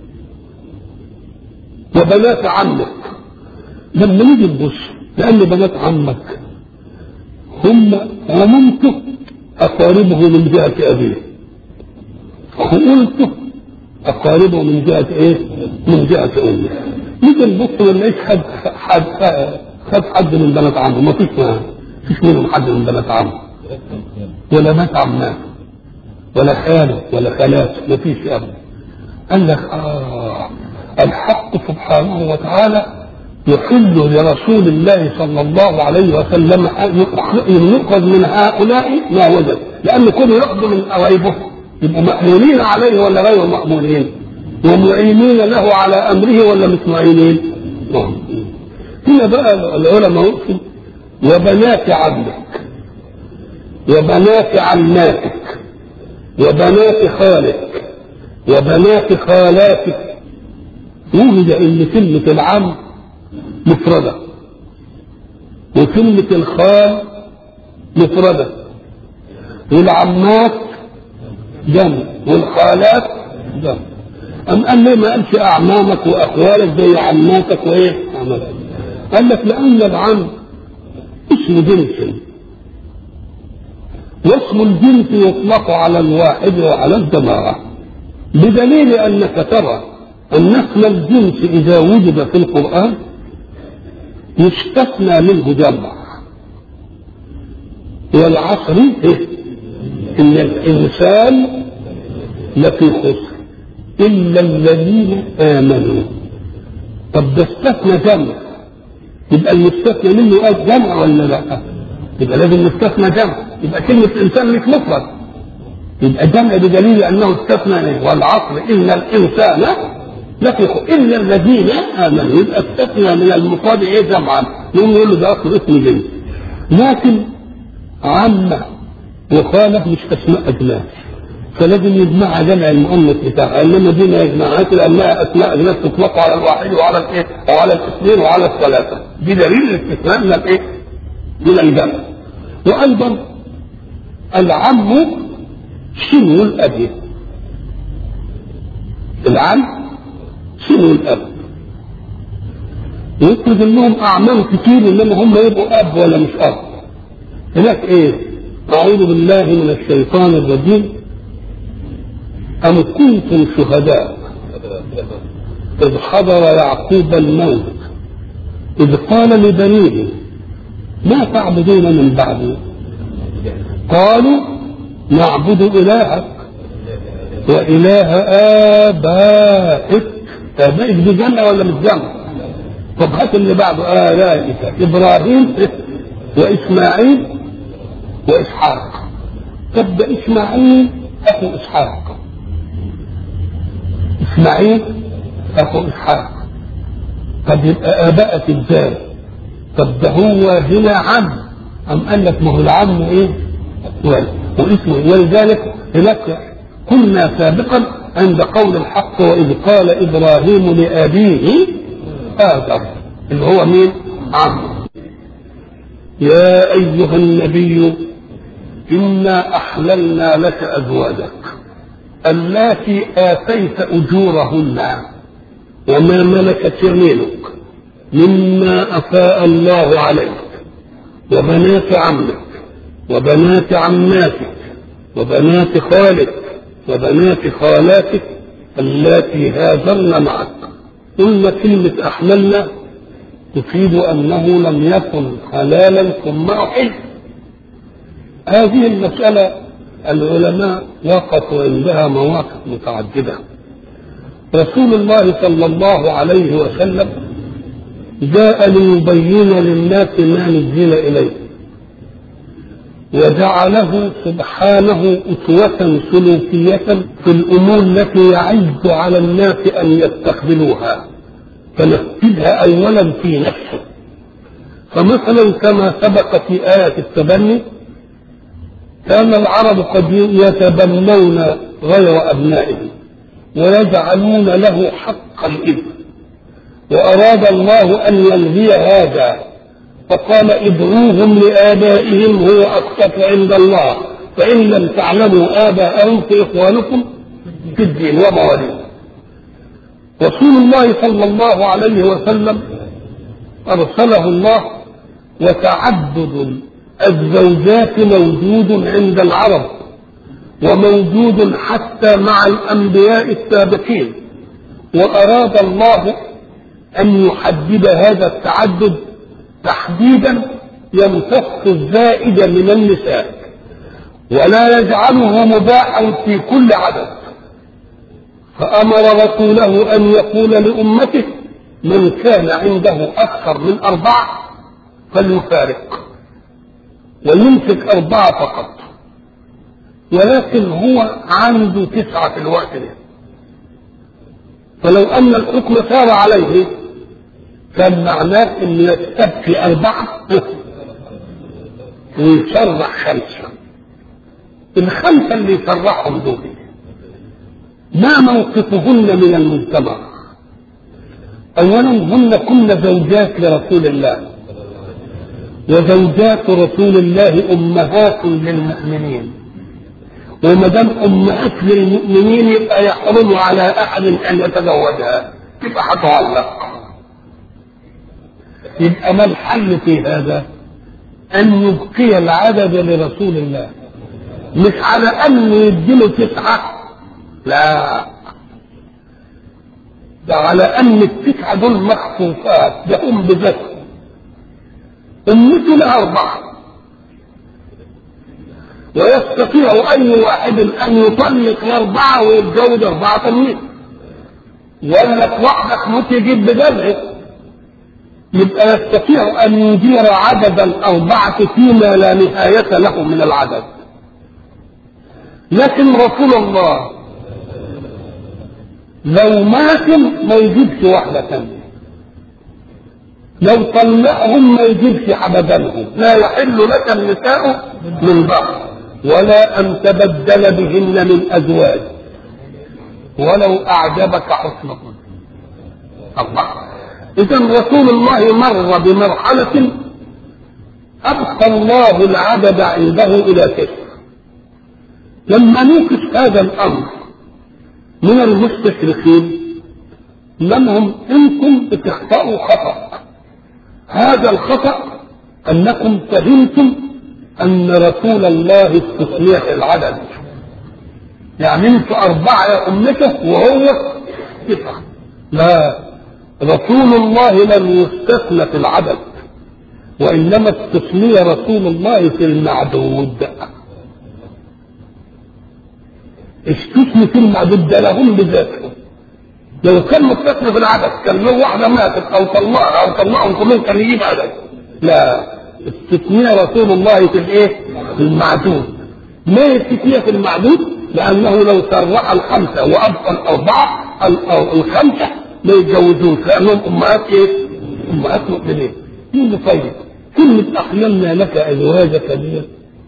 وبنات عمك لما نيجي نبص لأن بنات عمك هم عمومته أقاربه من جهة أبيه وقلته أقاربه من جهة إيه؟ من جهة أمه. نيجي نبص ما نلاقيش حد حد خد حد من بنات عمه، ما فيش فيش منهم حد من بنات عمه. ولا بنات عمات ولا خاله ولا خالات ما فيش أبدا. قال لك آه الحق سبحانه وتعالى يحل لرسول الله صلى الله عليه وسلم أن يؤخذ من هؤلاء ما وجد، لأن كل يأخذ من قرايبه يبقوا مأمونين عليه ولا غير مأمونين ومعينين له على أمره ولا مش معينين هنا بقى العلماء يقصد وبنات عمك وبنات عماتك وبنات خالك وبنات خالاتك وجد ان كلمة العم مفردة وكلمة الخال مفردة والعمات جمع والخالات جمع أم قال ليه ما قالش أعمامك وأخوالك زي عماتك وإيه؟ عماتك قال لك لأن العم اسم جنس واسم الجنس يطلق على الواحد وعلى الجماعة بدليل أنك ترى أن اسم الجنس إذا وجد في القرآن يستثنى منه جمع والعصر إيه؟ ان الانسان لفي خسر إلا الذين آمنوا طب ده استثنى جمع يبقى المستثنى منه قال جمع ولا لا؟ يبقى لازم نستثنى جمع يبقى كلمة إنسان مش مفرد يبقى جمع بدليل أنه استثنى إيه؟ والعصر إن الإنسان لفي خسر إلا الذين آمنوا يبقى استثنى من المفرد إيه جمعا يقوم يقول له ده أصل اسم جنس لكن عامة وخالف مش أسماء أجناس فلازم يجمعها جمع المؤنث بتاعها انما دي ما يجمعهاش لانها اسماء اجناس تطلق على الواحد وعلى الايه؟ وعلى الاثنين وعلى الثلاثه دي دليل الاستثناء من الايه؟ من الجمع وايضا العم شنو الاب العم شنو الاب ويفرض انهم اعمام كتير انما هم يبقوا اب ولا مش اب هناك ايه؟ اعوذ بالله من الشيطان الرجيم أم كنتم شهداء إذ حضر يعقوب الموت إذ قال لبنيه ما تعبدون من بعدي قالوا نعبد إلهك وإله آبائك آبائك دي جنة ولا مش جنة؟ طب هات اللي بعده آلائك إبراهيم وإسماعيل وإسحاق طب ده إسماعيل أخو إسحاق اسماعيل اخو اسحاق طب يبقى ابائك ازاي طب ده هو هنا عم ام قال لك ما هو العم ايه ولد واسمه ولذلك هناك كنا سابقا عند قول الحق واذ قال ابراهيم لابيه ادم اللي هو مين عم يا ايها النبي انا احللنا لك ازواجك اللاتي آتيت أجورهن وما ملكت يمينك مما أفاء الله عليك وبنات عمك وبنات عماتك وبنات خالك وبنات خالاتك اللاتي هاجرن معك قلنا كلمة أحللنا تفيد أنه لم يكن حلالا ثم أحل هذه المسألة العلماء وقفوا عندها مواقف متعددة رسول الله صلى الله عليه وسلم جاء ليبين للناس ما نزل إليه وجعله سبحانه أسوة سلوكية في الأمور التي يعز على الناس أن يستقبلوها فنفذها أولا في نفسه فمثلا كما سبق في آية التبني كان العرب قد يتبنون غير أبنائهم ويجعلون له حق الإبن وأراد الله أن يلغي هذا فقال ادعوهم لآبائهم هو أقسط عند الله فإن لم تعلموا آباءهم فإخوانكم في الدين ومواليهم رسول الله صلى الله عليه وسلم أرسله الله وتعدد الزوجات موجود عند العرب وموجود حتى مع الأنبياء السابقين وأراد الله أن يحدد هذا التعدد تحديدا يمتص الزائد من النساء ولا يجعله مباحا في كل عدد فأمر رسوله أن يقول لأمته من كان عنده أكثر من أربعة فليفارق ويمسك أربعة فقط ولكن هو عنده تسعة في الوقت ده فلو أن الحكم سار عليه كان معناه أن يستبقي أربعة ويشرح خمسة الخمسة اللي يشرحهم دول ما موقفهن من المجتمع أولا هن كن زوجات لرسول الله وزوجات رسول الله امهات للمؤمنين وما دام امهات للمؤمنين يبقى يحرم على احد ان يتزوجها يبقى هتعلق يبقى ما الحل في هذا ان يبقي العدد لرسول الله مش على ان يديله تسعه لا ده على ان التسعه دول مخصوصات ده ام بذاتهم أمتي لها أربعة ويستطيع أي واحد أن يطلق الأربعة ويتجوز أربعة تانيين ولا لك وحدك موت يجيب بدلعه يبقى يستطيع أن يدير عدد الأربعة فيما لا نهاية له من العدد لكن رسول الله لو مات ما يجيبش واحدة ثانية لو طلقهم ما يجيبش عبدانهم لا يحل لك النساء من بعض ولا أن تبدل بهن من أزواج ولو أعجبك حسنهن الله إذا رسول الله مر بمرحلة أبقى الله العدد عنده إلى تسع لما نوقف هذا الأمر من المستشرقين لهم انكم بتخطئوا خطأ هذا الخطأ انكم فهمتم ان رسول الله استثنيت العدد يعني انتوا اربعة يا امته وهو تسعة لا رسول الله لم يستثنى في العدد وانما استثني رسول الله في المعدود استثني في المعدود ده لهم بذاتهم لو كان مستثنى في العدد كان له واحده ماتت او طلقها او طلقهم كلهم كان يجيب عدد لا استثني رسول الله في الايه؟ في المعدود ما استثني في المعدود لانه لو سرع الخمسه وابقى الاربعه الخمسه ما يتجوزوش لانهم امهات ايه؟ امهات مؤمنين يقول طيب كلمه احللنا لك ازواجك دي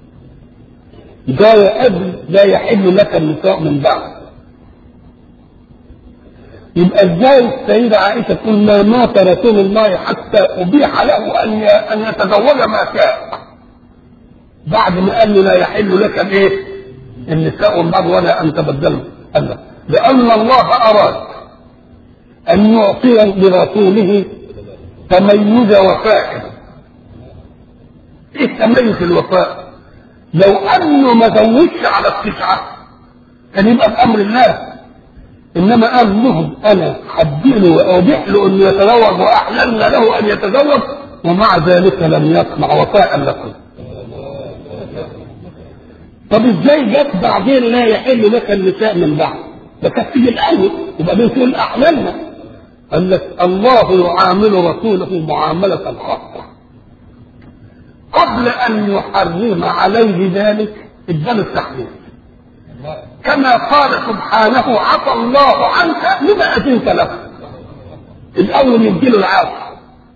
ده يا ابي لا يحل لك النساء من بعد يبقى ازاي السيدة عائشة تقول ما مات رسول الله حتى أبيح له أن أن يتزوج ما شاء بعد ما قال له لا يحل لك الايه؟ النساء من بعد ولا أن تبدلوا قال له لأن الله أراد أن يعطي لرسوله تميز وفاء ايه تميز الوفاء؟ لو انه ما زودش على التسعه كان يبقى بامر الله انما قال لهم انا حديله وابيح له انه يتزوج واحللنا له ان يتزوج ومع ذلك لم يصنع وفاء لكم طب ازاي جت بعدين لا يحل لك النساء من بعد ده كانت تيجي الاول وبعدين تقول احللنا قال لك الله يعامل رسوله معامله خاصه قبل ان يحرم عليه ذلك اداله التحريم كما قال سبحانه عفى الله عنك لما اذنت له الاول يديله العافيه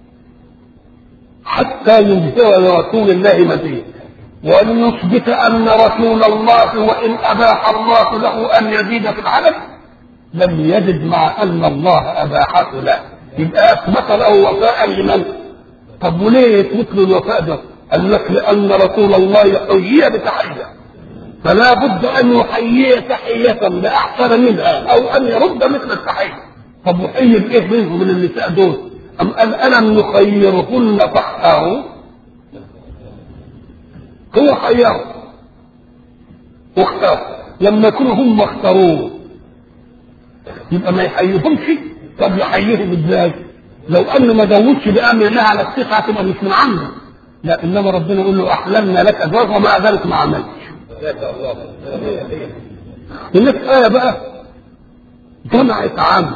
حتى يظهر لرسول الله مزيد وليثبت ان رسول الله وان اباح الله له ان يزيد في العدد لم يزد مع ان الله اباحه له يبقى اثبت له وفاء لمن طب وليه يثبت له الوفاء ده قال لك لأن رسول الله حيي بتحية فلا بد أن يحيي تحية بأحسن منها أو أن يرد مثل التحية طب وحيي بإيه منهم من النساء دول أم قال ألم نخيرهن فاختاروا هو خير واختار لما يكونوا هم اختاروه يبقى ما يحييهمش طب يحييهم ازاي؟ لو انه ما زودش بامر الله على الثقه تبقى مش من عنده لا انما ربنا يقول له احللنا لك ازواج ومع ذلك ما عملش هناك آية بقى جمعت عام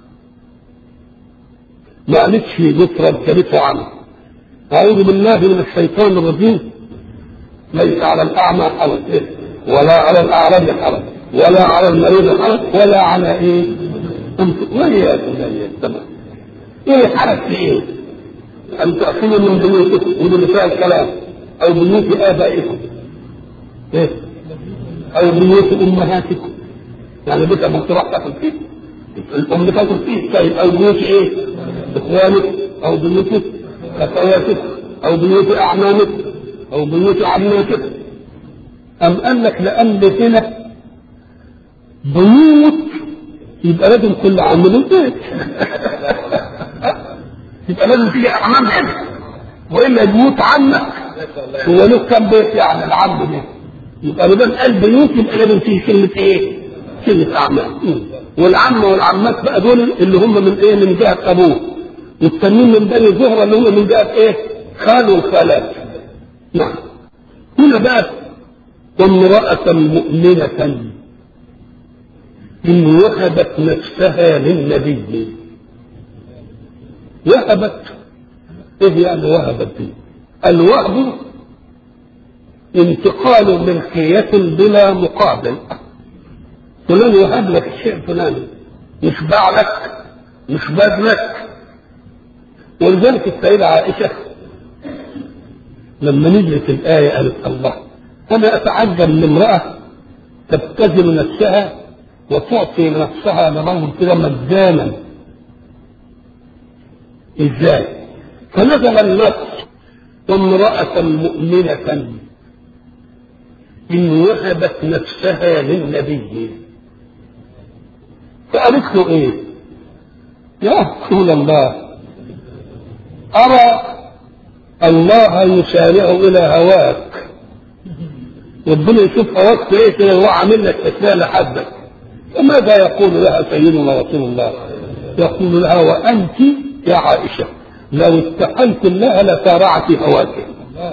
ما قالتش مفرد كلمته عام أعوذ بالله من الشيطان الرجيم ليس على الأعمى حرج ولا على الأعرج حرج ولا على المريض حرج ولا على إيه؟ وهي تمام إيه حرج في إيه؟ أن تأكلوا من بيوتكم ومن نساء الكلام أو بيوت آبائكم إيه؟ أو بيوت أمهاتكم يعني بيت أبوك تروح تاكل فيه الأم تاكل فيه طيب أو بيوت إيه؟ إخوانك أو بيوت أخواتك أو بيوت أعمامك أو بيوت عماتك أم قال لك لأن هنا بيوت يبقى لازم كل عام له بيت يبقى لازم تيجي اعمام هنا والا يموت عنك هو له كم بيت يعني العم ده يبقى ما دام قال بيوت يبقى لازم تيجي كلمه ايه؟ كلمه اعمام والعم والعمات بقى دول اللي هم من ايه؟ من جهه ابوه والتانيين من بني زهره اللي هم من جهه ايه؟ خال والخالات نعم هنا بقى وامرأة مؤمنة إن وهبت نفسها للنبي وهبت إيه يعني وهبت دي الوهب انتقال ملكية بلا مقابل فلان يهب لك الشيء الفلاني مش باع لك مش باد لك ولذلك السيدة عائشة لما نزلت الآية قالت الله أنا أتعجب من امرأة تبتذل نفسها وتعطي نفسها لرجل كده مجانا ازاي؟ فنزل النص وامرأة مؤمنة إن وهبت نفسها للنبي فقالت له إيه؟ يا رسول الله أرى الله يسارع إلى هواك ربنا يشوف هواك في إيه كده هو عامل لك إسلام لحدك فماذا يقول لها سيدنا رسول الله؟ يقول لها وأنت يا عائشة لو اتقيت الله لسارعت هواك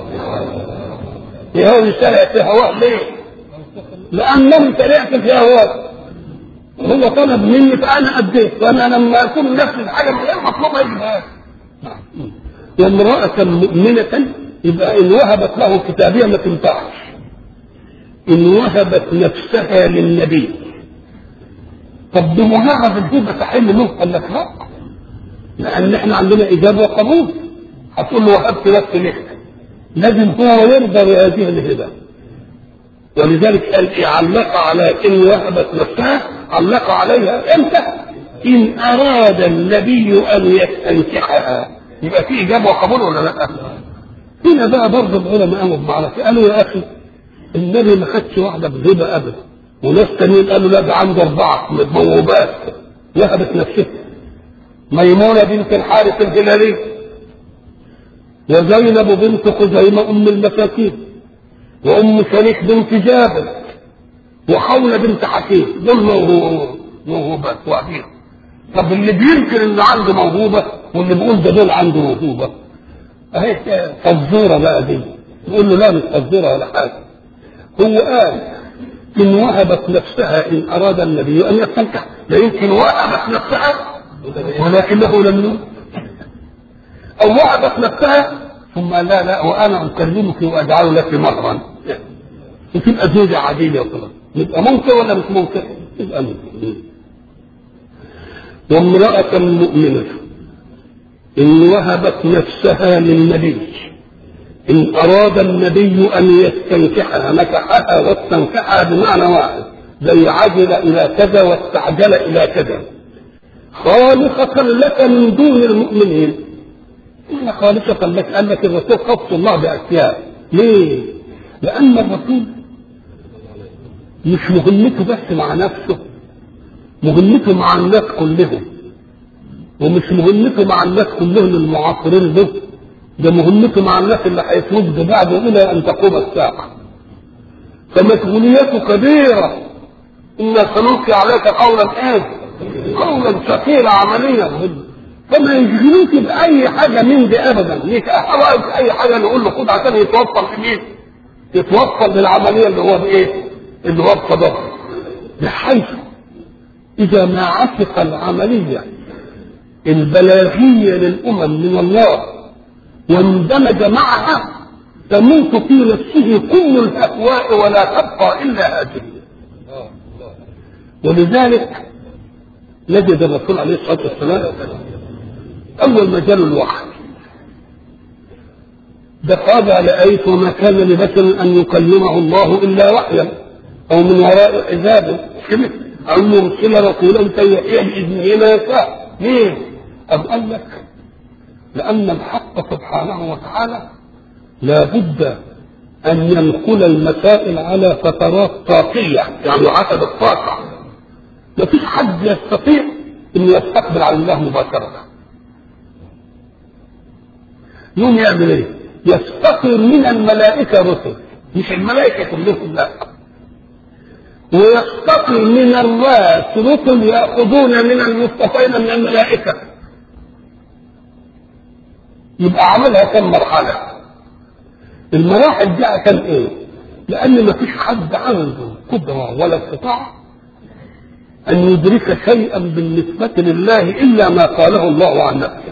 يا هو سرع في هواه ليه؟ لأنني سرعت في هواك هو طلب مني فأنا أديت وأنا لما أكون نفس الحاجة من غير مطلوبة يجيبها وامرأة مؤمنة يبقى إن وهبت له كتابية ما تنفعش إن وهبت نفسها للنبي طب بمجرد الهبة تحل له قال لك لا لأن احنا عندنا إجابة وقبول هتقول له وهبت نفسي لك لازم هو يرضى بهذه الهبة ولذلك قال علق على إن وهبت نفسها علق عليها امتى؟ إن أراد النبي أن يستنكحها يبقى في إجابة وقبول ولا لا؟ هنا بقى برضه العلماء قاموا بمعركة قالوا يا أخي النبي ما خدش واحدة بهبة أبدا وناس تانيين قالوا لا ده عنده أربعة موهوبات وهبت نفسها ميمونة بنت الحارث الهلالي وزينب بنت خزيمة أم المساكين وأم شريك بنت جابر وخولة بنت حكيم دول موهوبات وأبيها طب اللي بينكر إنه عنده موهوبة واللي بيقول ده دول عنده موهوبة أهي فزورة بقى دي يقول له لا مش فزورة ولا حاجة هو قال إن وهبت نفسها إن أراد النبي أن يستنكح لا يمكن وهبت نفسها ولكنه لم يمت أو وهبت نفسها ثم لا لا وأنا أكلمك وأجعل لك مهرا وتبقى زوجة عادية وخلاص يبقى ممكن ولا مش ممكن؟ يبقى ممكن وامرأة مؤمنة إن وهبت نفسها للنبي إن أراد النبي أن يستنكحها نكحها واستنكحها بمعنى واحد زي عجل إلى كذا واستعجل إلى كذا خالصة لك من دون المؤمنين إن خالصة لك قال لك الرسول خص الله بأشياء ليه؟ لأن الرسول مش مهمته بس مع نفسه مهمته مع الناس كلهم ومش مهمته مع الناس كلهم المعاصرين له ده مهمته مع الناس اللي هيتوجدوا بعده الى ان تقوم الساعه فمسؤوليته كبيره انا سنلقي عليك قولا ايه؟ قولا ثقيلا عمليا فما يشغلوش باي حاجه من دي ابدا ليك حوائج اي حاجه نقول له خد عشان يتوصل لمين؟ يتوصل للعمليه اللي هو بايه؟ اللي هو بقدرها بحيث اذا ما عشق العمليه البلاغيه للامم من الله واندمج معها تموت في نفسه كل الاهواء ولا تبقى الا هذه ولذلك نجد الرسول عليه الصلاه والسلام اول ما جاله الوحي ده قال لأيت وما كان لبشر أن يكلمه الله إلا وحيا أو من وراء حجاب كده أو يرسل رسولا فيحيى بإذنه ما يشاء ليه؟ أم قال لك لأن الحق سبحانه وتعالى لا بد أن ينقل المسائل على فترات طاقية يعني حسب الطاقة ما فيش حد يستطيع أن يستقبل على الله مباشرة يوم يعمل ايه؟ يستقر من الملائكة رسل مش الملائكة كلهم لا ويستقر من الناس رسل يأخذون من المصطفين من الملائكة يبقى عملها كم مرحلة المراحل دي كان ايه لأن ما فيش حد عنده قدرة ولا استطاعة أن يدرك شيئا بالنسبة لله إلا ما قاله الله عن نفسه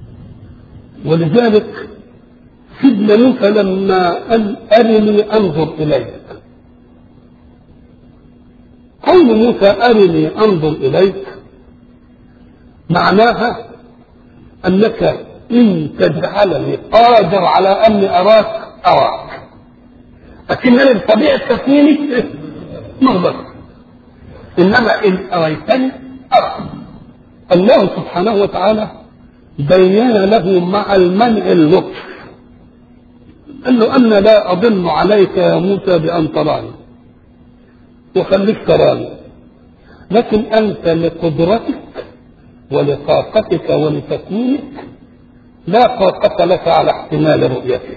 ولذلك سيدنا موسى لما قال أرني أنظر إليك قول موسى أرني أنظر إليك معناها أنك إن تجعلني قادر على أني أراك أراك لكنني الطبيعة تكويني مغبط إنما إن أريتني أرى الله سبحانه وتعالى بين له مع المنع اللطف قال له أنا لا أظن عليك يا موسى بأن تراني وخليك تراني لكن أنت لقدرتك ولطاقتك ولتكوينك لا طاقة لك على احتمال رؤيته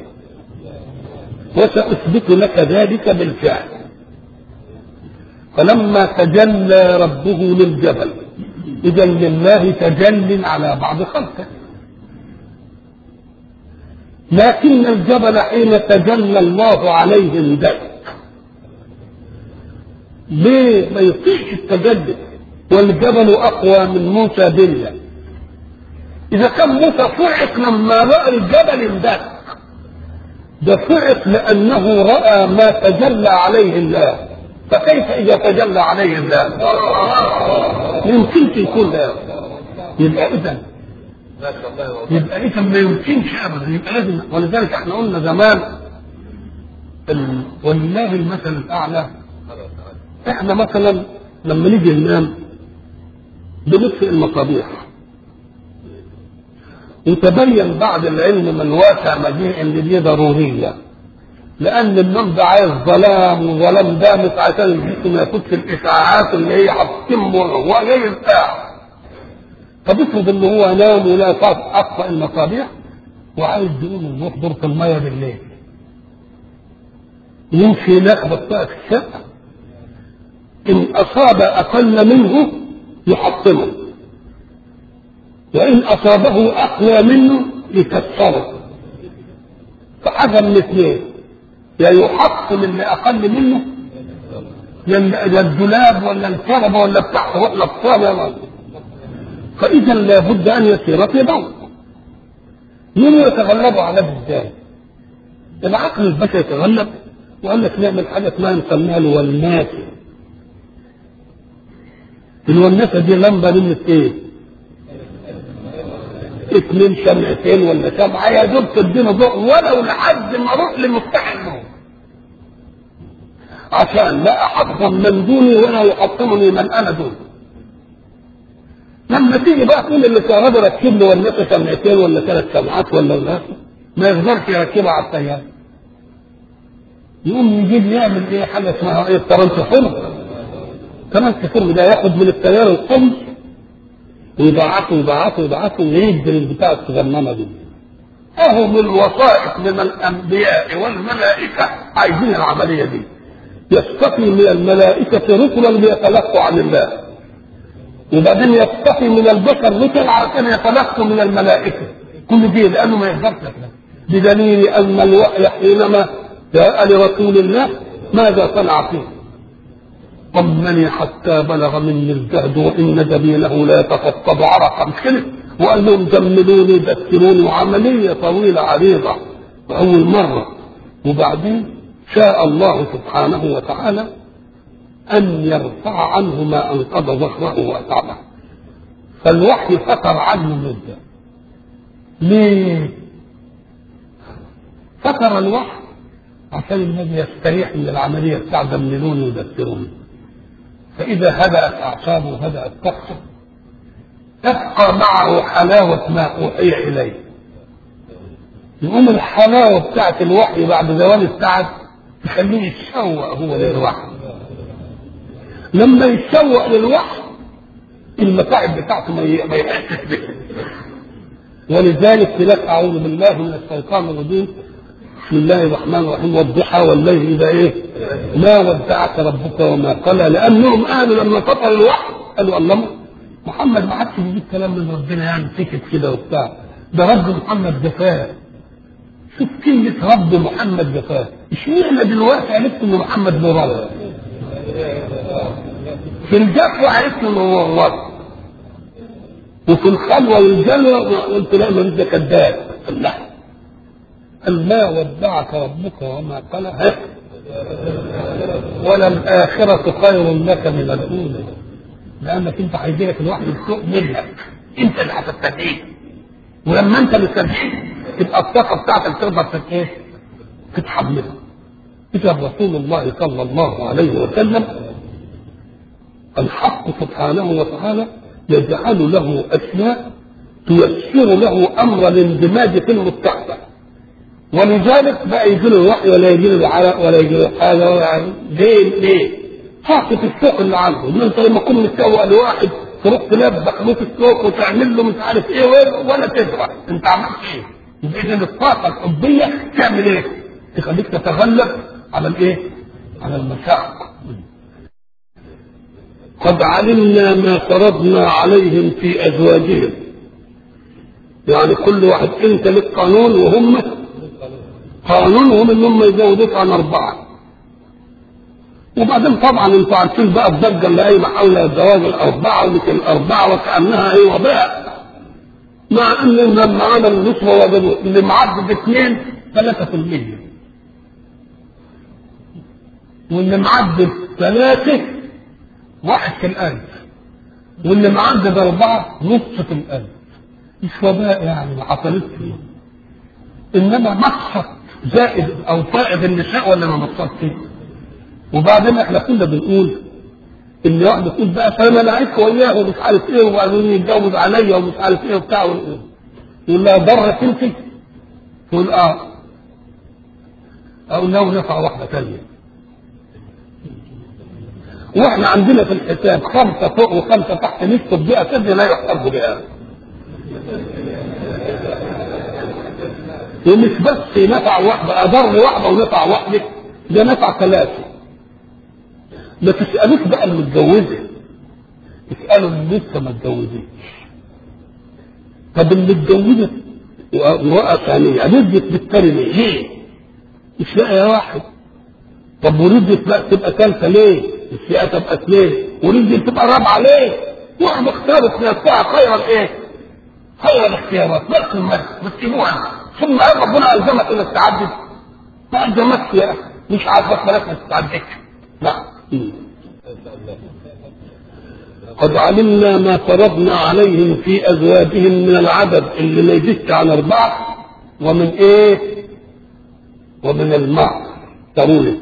وسأثبت لك ذلك بالفعل فلما تجلى ربه للجبل إذا لله تجل على بعض خلقه لكن الجبل حين تجلى الله عليه اندلك ليه ما يطيعش التجلي والجبل اقوى من موسى بنيا اذا كان موسى صعق لما راى الجبل اندلك ده صعق لانه راى ما تجلى عليه الله فكيف اذا تجلى عليه الله يمكنش يكون ده يبقى اذا يبقى اذا ما يمكنش ابدا يبقى لازم ولذلك احنا قلنا زمان ال... ولله المثل الاعلى احنا مثلا لما نيجي ننام بنطفئ المصابيح وتبين بعد العلم من واسع مجيء ان دي ضروريه لان النوم ده عايز ظلام وظلام دامس عشان الجسم ما ياخدش الاشعاعات اللي هي هتتم وهي بتاع طب افرض ان هو نام ولا طاق اطفأ المصابيح وعايز يقوم يروح دورة المية بالليل يمشي يلخبط بقى في الشقة إن أصاب أقل منه يحطمه وإن أصابه أقوى منه يكسره فحاجة من اثنين يا يحطم اللي أقل منه يا الدولاب ولا الكنبة ولا بتاع تروح للصالة فإذا لابد أن يسير في ضوء مين يتغلب على ده ازاي؟ العقل البشري يتغلب وقال لك نعمل حاجة اسمها نسميها الولناسة الوناسة دي لمبة نمت ايه؟ اتنين شمعتين ولا سبعة يا دوب تدينا ضوء ولو لحد ما اروح لمفتاح النور عشان لا احطم من دوني ولا يحطمني من انا دوني لما تيجي بقى تقول اللي كهرباء ركب له ولنسى شمعتين ولا ثلاث سمعات ولا ولا ما يقدرش يركبها على التيار يقوم يجيب يعمل ايه حاجه اسمها ايه الترانسفورم الترانسفورم ده ياخد من التيار القمص ويبعته ويبعته ويبعته ويجبر البتاع الصغننه دي اهو من الوسائط من الانبياء والملائكه عايزين العمليه دي يستقي من الملائكه رسلا ليتلقوا عن الله وبعدين يستقي من البشر رسل عشان يتلقوا من الملائكه كل دي لانه ما يقدرش بدليل ان الوحي حينما جاء لرسول الله ماذا صنع فيه طمني حتى بلغ مني الجهد وان جبينه لا يتفطب عرقا مش كده وقال لهم زملوني دكروني وعمليه طويله عريضه واول مره وبعدين شاء الله سبحانه وتعالى أن يرفع عنه ما أنقض ظهره وأتعبه فالوحي فتر عنه مدة ليه؟ فتر الوحي عشان النبي يستريح من العملية بتاع دملوني ويدثروني فإذا هدأت أعصابه وهدأت طاقته تبقى معه حلاوة ما أوحي إليه يقوم الحلاوة بتاعت الوحي بعد زوال التعب تخليه يتشوق هو للوحي لما يتشوق للوحي المتاعب بتاعته ما يحسش بها ولذلك تلاقي اعوذ بالله من الشيطان الرجيم بسم الله الرحمن الرحيم والضحى والليل اذا ايه ما ودعك ربك وما قلى لانهم قالوا لما فطر الوحي قالوا الله محمد ما عادش بيجيب كلام من ربنا يعني سكت كده وبتاع ده رب محمد جفاه شوف كلمة رب محمد جفاه اشمعنى دلوقتي عرفت ان محمد مراد في الجفوة عرفت انه هو الله وفي الخلوة والجلوة قلت لا ما ده كذاب لا قال ما ودعك ربك وما قلى وللآخرة خير لك من الأولى لأنك أنت هيجيلك الوحي السوء منك أنت اللي هتستدعيه ولما أنت اللي تستدعيه تبقى الطاقة بتاعتك تقدر ايه؟ تتحملها إذا رسول الله صلى الله عليه وسلم الحق سبحانه وتعالى يجعل له أشياء تيسر له أمر الاندماج في المستقبل ولذلك بقى يجي له الوحي ولا يجي له العرق ولا يجي له حاجة ولا ليه ليه؟ طاقة الشوق اللي عنده ان انت لما تكون متسوق لواحد تروح تلبخ له في السوق وتعمل له مش عارف ايه ولا تزرع انت عملت ايه؟ يبقى اذا الطاقة الحبية تعمل ايه؟ تخليك تتغلب على الايه؟ على المشاق قد علمنا ما فرضنا عليهم في ازواجهم يعني كل واحد انت لك قانون وهم قانونهم ان هم يزودوك عن اربعه وبعدين طبعا انتوا عارفين بقى الضجه اللي قايمه حول الزواج الاربعه ومثل الاربعه وكانها ايه وباء مع ان لما عملوا النسبه وجدوا اللي معدد اثنين 3% واللي معدد ثلاثه واحد في الألف واللي معدد أربعة نص في الألف مش وباء يعني ما حصلتش إنما مقصد زائد أو فائد النساء ولا ما مقصدش وبعدين احنا كنا بنقول ان واحده تقول بقى فانا انا عايش وياه ومش عارف ايه وبعدين يتجوز عليا ومش عارف ايه وبتاع يقول لها ضرك انت تقول اه او لو نفع واحده ثانيه واحنا عندنا في الحساب خمسه فوق وخمسه تحت نكتب بها كده لا يحسب بها ومش بس نفع واحده اضر واحده ونفع واحده ده نفع ثلاثه ما تسالوش بقى المتجوزه اسالوا اللي لسه ما اتجوزتش طب اللي اتجوزت امراه ثانيه رضيت بالكلمه ليه؟ مش لاقي واحد طب ورضيت بقى تبقى ثالثه ليه؟ الفئه تبقى اثنين ورضيت تبقى رابعه ليه؟ واحد اختارت نفسها خير الايه؟ خير الاختيارات بس الملك بتسيبوها ثم قال ربنا الزمك انك تعدد ما الزمكش يا اخي مش عاجبك مالك ما تتعددش لا قد علمنا ما فرضنا عليهم في ازواجهم من العدد اللي ما يزيدش عن اربعه ومن ايه؟ ومن المهر ضروري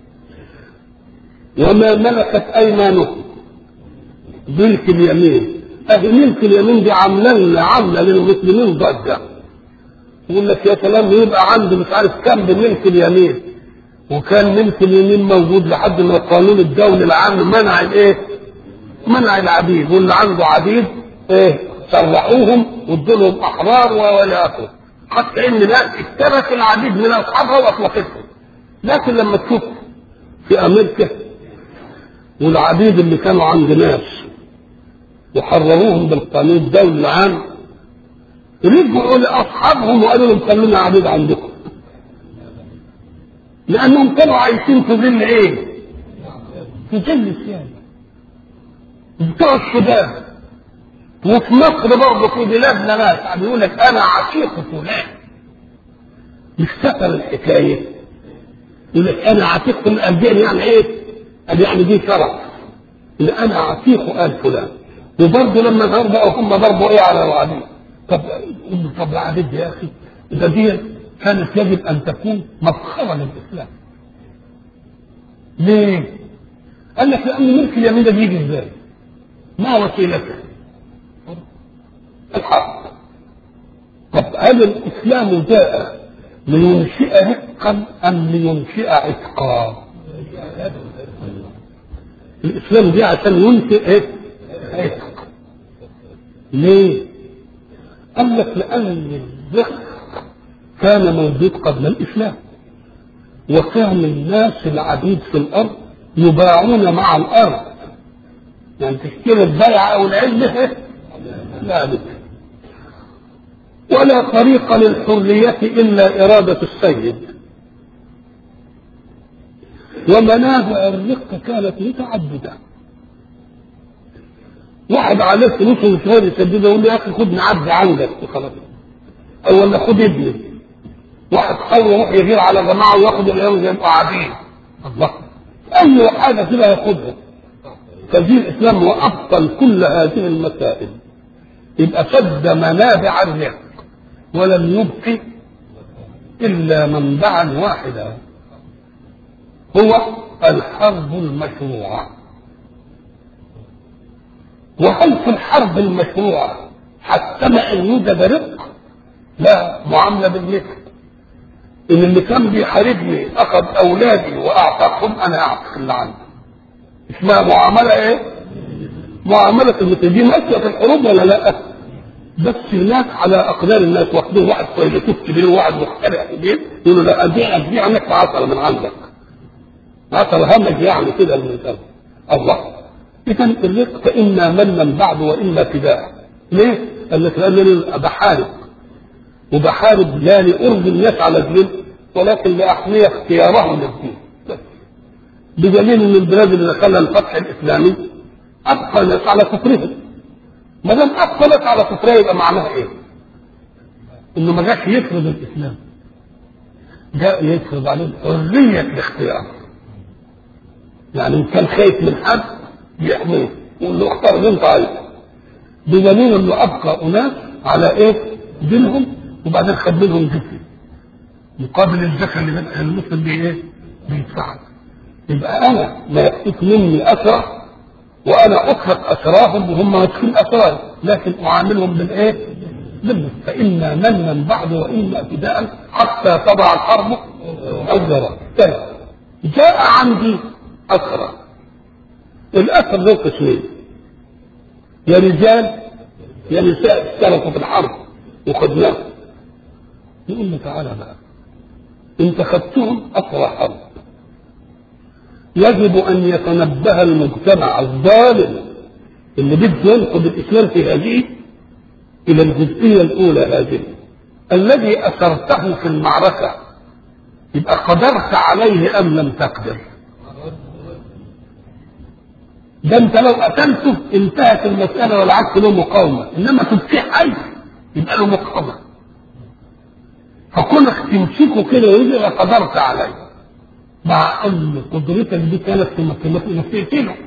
وما ملكت ايمانهم ملك اليمين اهل ملك اليمين دي عامله عامله للمسلمين ضجه يقول لك يا سلام يبقى عنده مش عارف كم بملك اليمين وكان ملك اليمين موجود لحد ما القانون الدولي العام منع الايه؟ منع العبيد واللي عنده عبيد ايه؟ سرحوهم وادوا لهم احرار والى اخره حتى ان ناس اشترت العبيد من اصحابها واطلقتهم لكن لما تشوف في امريكا والعبيد اللي كانوا عند ناس وحرروهم بالقانون الدولي العام رجعوا لاصحابهم وقالوا لهم خلونا عبيد عندكم لانهم كانوا عايشين في ظل ايه؟ في ظل السياسه بتوع السودان وفي مصر برضه في بلادنا ناس بيقول لك انا عشيق فلان مش سفر الحكايه يقول لك انا عتيق من الدين يعني ايه؟ قال يعني دي شرف ان انا عتيق ال فلان وبرضه لما ضربوا هم ضربوا ايه على العبيد طب طب العبيد يا اخي ده دي كانت يجب ان تكون مفخره للاسلام ليه؟ قال لك لان ملك اليمين ده بيجي ازاي؟ ما وسيلته؟ الحق طب هل الاسلام جاء لينشئ رقا ام لينشئ عتقا؟ الاسلام جه عشان ينشئ ايه؟ عتق ليه؟ قال لك لان الرق كان موجود قبل الاسلام وكان الناس العبيد في الارض يباعون مع الارض يعني تشتري البيع او العزه لا بد ولا طريق للحرية إلا إرادة السيد ومنابع الرق كانت متعدده واحد عليه فلوس ومش راضي يسددها يقول له يا اخي خد نعدي عندك خلاص او ولا خد ابني واحد حاول يروح يغير على جماعه وياخد اليوم زي قاعدين الله اي حاجه كده ياخدها فدين الاسلام هو ابطل كل هذه المسائل يبقى سد منابع الرق ولم يبق الا منبعا واحدا هو الحرب المشروعه وهل في الحرب المشروعه حتما ان يوجد رق لا معامله بالمثل ان اللي كان بيحاربني اخذ اولادي واعتقهم انا اعتق اللي عندي اسمها معامله ايه؟ معامله المثل دي ماشيه في الحروب ولا لا؟ بس هناك على اقدار الناس واخدين واحد فيلسوف كبير وواحد مخترع كبير يقولوا لا ابيع ابيع عنك بعشره من عندك عشرة همج يعني كده المثال الله اذا الرزق فاما منا بعد واما فداء ليه؟ قال لك لانني بحارب وبحارب لا لارضي الناس على الدين ولكن لاحمي اختيارهم للدين بدليل ان البلاد اللي دخلها الفتح الاسلامي ابقى الناس على كفرهم ما دام ابقى الناس على كفرها يبقى معناها ايه؟ انه ما جاش يفرض الاسلام جاء يفرض عليهم حريه الاختيار يعني ان كان خايف من حد يحميه يقول له اختار اللي انت عايزه بدليل انه ابقى اناس على ايه؟ دينهم وبعدين خد منهم جزء مقابل الزكاه اللي المسلم بيه ايه؟ بيدفعها يبقى انا ما يكفيك مني اسرى وانا اطلق اسراهم وهم ماسكين اسراهم لكن اعاملهم بالايه؟ بالمثل فاما منا بعد واما فداء حتى تضع الحرب اوزرا جاء عندي اسرى الاسر ذو قسمين يا رجال يا نساء اشتركوا في الحرب وخدناهم يقول له تعالى بقى انت خدتهم اسرى حرب يجب ان يتنبه المجتمع الظالم اللي بده ينقض الاسلام في هذه الى الجزئيه الاولى هذه الذي اثرته في المعركه يبقى قدرت عليه ام لم تقدر ده انت لو قتلته انتهت المساله والعكس له مقاومه انما تبقيه حي يبقى له مقاومه فكونك تمسكه كده ويجي قدرت عليه مع ان قدرتك دي كانت في انك تقتله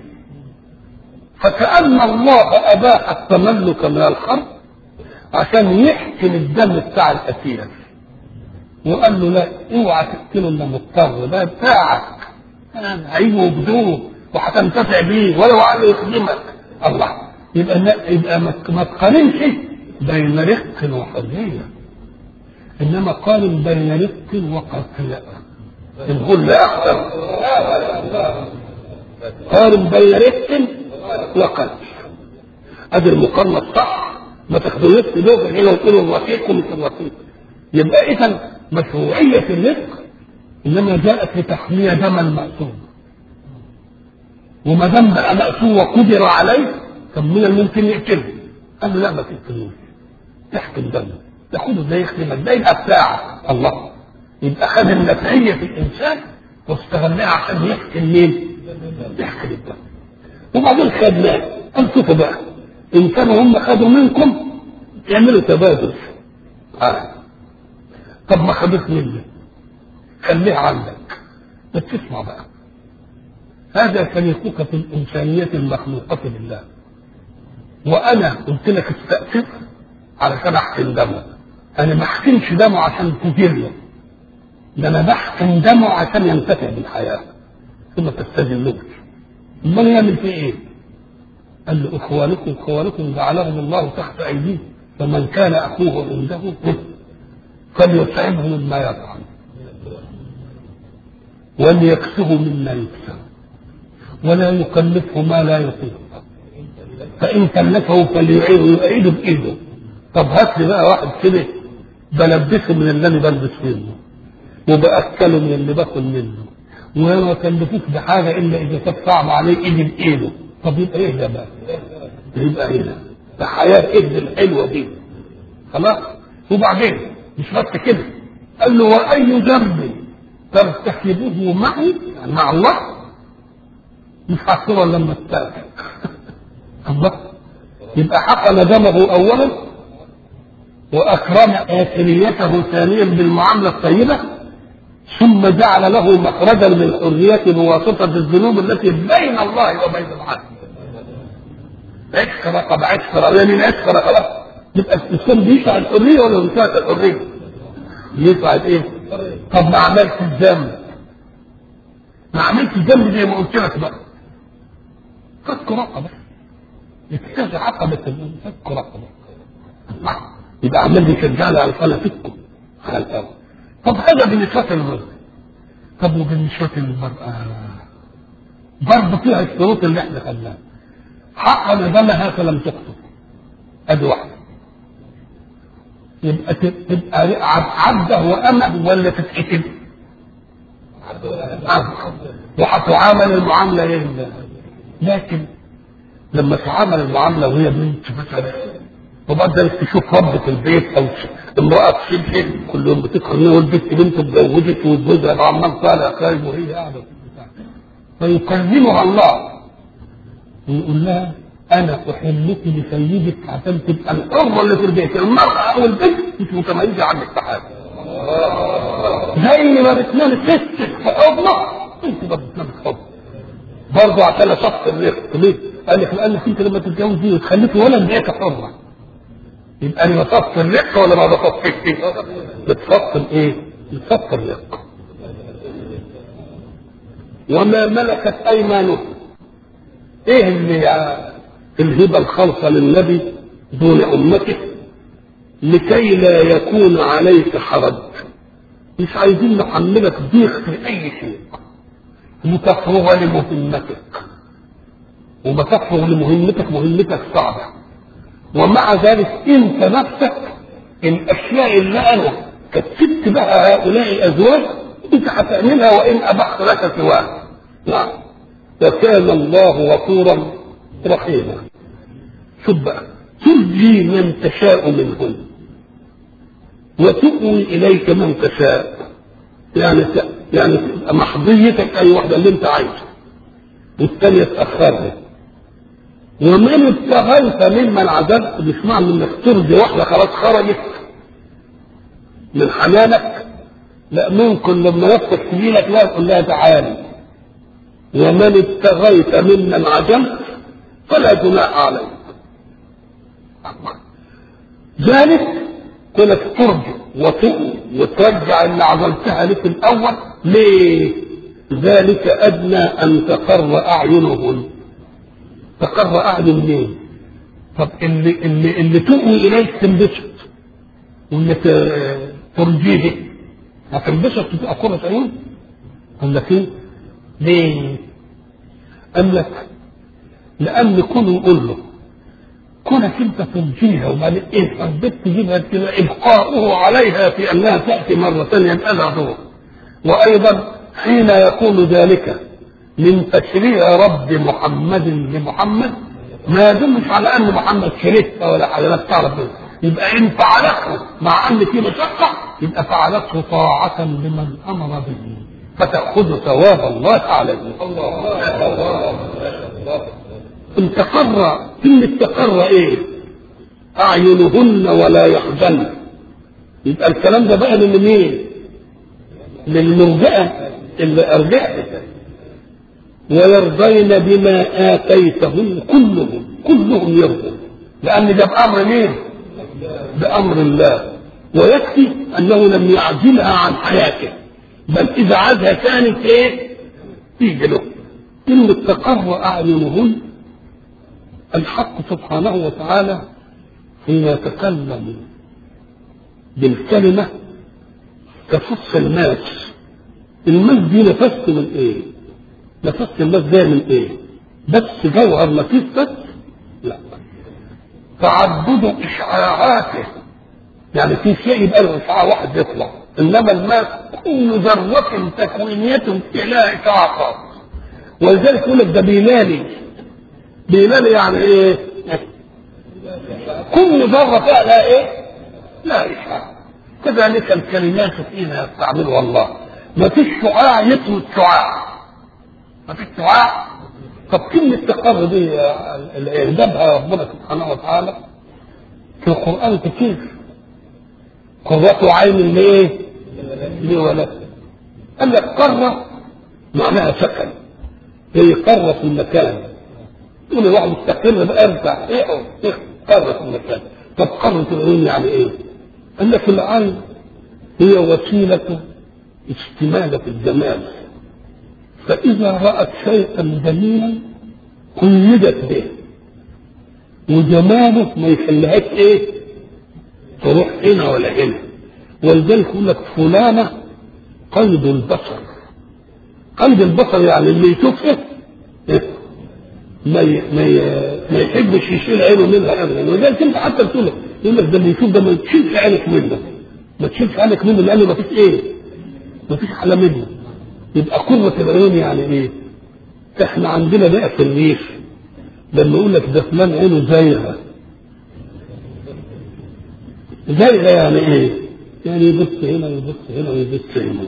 فكأن الله أباح التملك من الحرب عشان يحكم الدم بتاع الأسير وقال له لا اوعى تقتله الا مضطر ده بتاعك هيجوا بدوه وهتنتفع بيه ولو على يخدمك الله يبقى يبقى ما تقارنش بين رق وحريه انما قارن بين رق وقتل نقول لا احسن قارن بين رق وقتل ادي المقارنه الصح ما تاخدوش لغه هنا وتقولوا الرقيق ومش الرقيق يبقى اذا مشروعيه الرزق انما جاءت لتحميه دم المأسور وما دام بقى مأسور وقدر عليه طب من الممكن يقتله قال له لا ما تقتلوش تحكم دمه تاخده ده يخدمك ده يبقى بتاعك الله يبقى خد النفعيه في الانسان واستغلها عشان يحكم مين؟ يحكم الدم وبعدين خدناه قال شوفوا بقى ان كانوا هم خدوا منكم يعملوا تبادل آه. طب ما خدوش مني خليها عندك بس تسمع بقى هذا فريقك في الإنسانية المخلوقة لله وأنا قلت لك استأسف علشان أحكم دمه أنا ما أحكمش دمه عشان تجيله ده أنا بحكم دمه عشان ينتفع بالحياة ثم تستجلوش امال يعمل فيه ايه؟ قال له اخوانكم اخوانكم جعلهم الله تحت ايديهم فمن كان اخوه عنده فليطعمه مما يطعم وليكسه مما يكسه ولا يكلفه ما لا يطيق فان كلفه فليعيده يعيده بايده طب هات لي بقى واحد كده بلبسه من اللي انا بلبس منه وباكله من اللي باكل منه وما كلفوش بحاجه الا اذا كانت صعبه عليه ايدي بايده طب يبقى ايه ده بقى؟ يبقى ايه ده؟ ده حياه ايه الحلوه دي خلاص وبعدين مش بس كده قال له واي ذنب ترتكبه معي يعني مع الله مش هتصير لما تتاكل الله يبقى حقن دمه اولا واكرم اثريته ثانيا بالمعامله الطيبه ثم جعل له مخرجا للحرية بواسطة الذنوب التي بين الله وبين العبد. عشق رقبة عشق رقبة من عشق رقبة يبقى الإسلام بيشرع الحرية ولا بيشرع الحرية؟ يشرع إيه؟ طب ما عملت الذنب ما عملت الذنب زي ما قلت لك بقى فك رقبة يكتاز عقبة فك رقبة يبقى عمال بيشجعنا على الصلاة فكه على الأول طب هذا بالنسبة للرزق طب وبالنسبة للمرأة برضه فيها الشروط اللي احنا خدناها حقن دمها فلم تقتل ادي واحدة يبقى تبقى عبده وأمه ولا تتقتل؟ وهتعامل المعاملة ايه؟ لكن لما تعامل المعاملة وهي بنت مثلا وبعدين تشوف ربة البيت او امرأة تشبه كل يوم بتكره والبنت بنت اتجوزت وجوزها عمال طالع خارج وهي قاعدة فيكلمها الله ويقول لها انا احلك لسيدك عشان تبقى الحرة اللي في البيت المرأة او البنت مش متميزة عنك في حاجة زي ما بتنام ستك في حضنك انت ما بتنام في حضنك برضه عشان شخص الرزق ليه؟ قال لك لانك انت لما تتجوزي وتخلفي ولد بقيت حرة يبقى انا بصف الرق ولا ما بصفش بتصف الايه؟ بتصف الرق وما ملكت ايمانكم ايه اللي الهبه الخالصه للنبي دون امته لكي لا يكون عليك حرج مش عايزين نحملك ضيق في اي شيء لتفرغ لمهمتك وما تفرغ لمهمتك مهمتك صعبه ومع ذلك انت نفسك الاشياء اللي انا كتبت بها هؤلاء الازواج انت هتعملها وان ابحت لك سواها نعم وكان الله غفورا رحيما شوف بقى ترجي من تشاء منهن وتؤوي اليك من تشاء يعني يعني تبقى محضيتك اي واحده اللي انت عايزها والثانيه تاخرها ومن ابتغيت ممن عزلت مش معنى انك ترضي واحده خلاص خرجت من حنانك لا ممكن لما يفتح سبيلك لا تقول لها تعالي ومن ابتغيت ممن عزلت فلا جناح عليك ذلك كونك ترجع وتؤوي وترجع اللي عزلتها لك الاول ليه؟ ذلك ادنى ان تقر اعينهن تقر اعين مين؟ طب اللي اللي اللي تؤوي اليك تنبسط واللي ترجيه هتنبسط تبقى قرة عيون قال لك ايه؟ ليه؟ قال لك لان كونه يقول له كونك انت ترجيها وبعدين ايه حبيت تجيبها كده ابقاؤه عليها في انها تاتي مره ثانيه يبقى لها دور وايضا حين يقول ذلك من تشريع رب محمد لمحمد ما يدلش على ان محمد شريكها ولا حاجه لا تعرف يبقى ان فعلته مع ان في مشقه يبقى فعلته طاعه لمن امر به فتاخذ ثواب الله عليه ان تقر كلمه تقر ايه اعينهن ولا يحزن يبقى الكلام ده بقى من مين للمرجئه اللي ارجعت ويرضين بما آتيتهم كلهم كلهم يرضون لأن ده بأمر مين؟ بأمر الله ويكفي أنه لم يعزلها عن حياته بل إذا عادها كانت إيه؟ تيجي له إن تقر أعينهن الحق سبحانه وتعالى حين يتكلم بالكلمة كفص الماس الماس دي نفست من ايه؟ نفست الماس ده من ايه؟ بس جوهر لطيف بس؟ لا تعدد اشعاعاته يعني في شيء يبقى له اشعاع واحد يطلع انما الماس كل ذرة تكوينية لها اشعاع خاص ولذلك يقول لك ده بينالي بينالي يعني ايه؟ كل ذرة فيها لها ايه؟ لا اشعاع كذلك الكلمات فيها يستعملها الله ما فيش شعاع يطرد شعاع ما فيش شعاع طب كلمة تقر دي اللي يهدبها ربنا سبحانه وتعالى في القرآن كتير قرة عين لإيه؟ لولد قال لك قرة معناها سكن هي قرة في المكان تقول الواحد مستقر بقى ارجع ايه ايه قرة في المكان طب قرة العين يعني ايه؟ قال لك العين هي وسيلة استمالة الجمال فإذا رأت شيئا جميلا قيدت به وجماله ما يخليهاش ايه تروح هنا ولا هنا ولذلك يقول لك فلانة قيد البصر قيد البصر يعني اللي يشوفه إيه؟ ما ي... ما, ي... ما يحبش يشيل عينه منها ابدا ولذلك انت حتى بتقول لك يقول لك ده اللي يشوف ده ما تشيلش عينك منه ما تشيلش عينك منه لانه ما فيش ايه ما فيش حاله منه يبقى قرة العيون يعني ايه احنا عندنا بقى في الريف لما يقول لك ده فلان عينه زايغه زايغه يعني ايه؟ يعني يبص هنا ويبص هنا ويبص هنا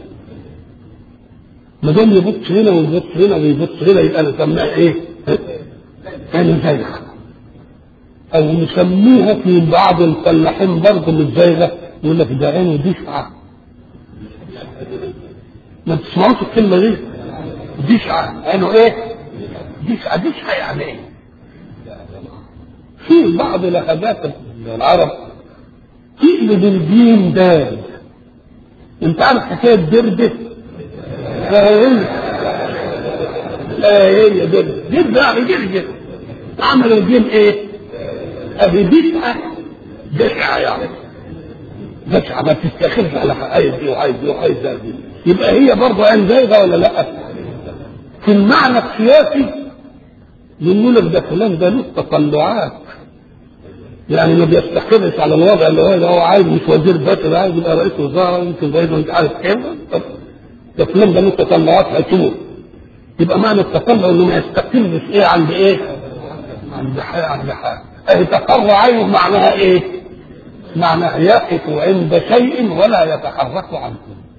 ما دام يبص هنا ويبص هنا ويبص هنا يبقى نسميها ايه؟ يعني زايغه او نسميها في بعض الفلاحين برضه مش زايغه يقول لك ده عينه دفعه ما تسمعوش الكلمه دي دشعه عينه ايه؟ دشعه دشعه يعني ايه؟ في بعض لهجات العرب تقلب الجيم دال انت عارف حكايه درده لا هي لا هي درده درده يعني جرجر عمل الجيم ايه؟ ابي دفعه دفعه يعني دفعه ما تستخرش على عايز دي وعايز دي وعايز دي يبقى هي برضه عين زايغه ولا لا؟ في المعنى السياسي يقول لك ده فلان ده له تطلعات يعني ما بيستقرش على الوضع اللي هو ده هو عايز مش وزير بس ده عايز يبقى رئيس وزراء يمكن زي ما انت عارف كده ده فلان ده له تطلعات هيشوف يبقى معنى التطلع انه ما يستقرش ايه عند ايه؟ عند حاجه عند حاجه اهي تقر عينه معناها ايه؟ معناها يقف عند شيء ولا يتحرك عنه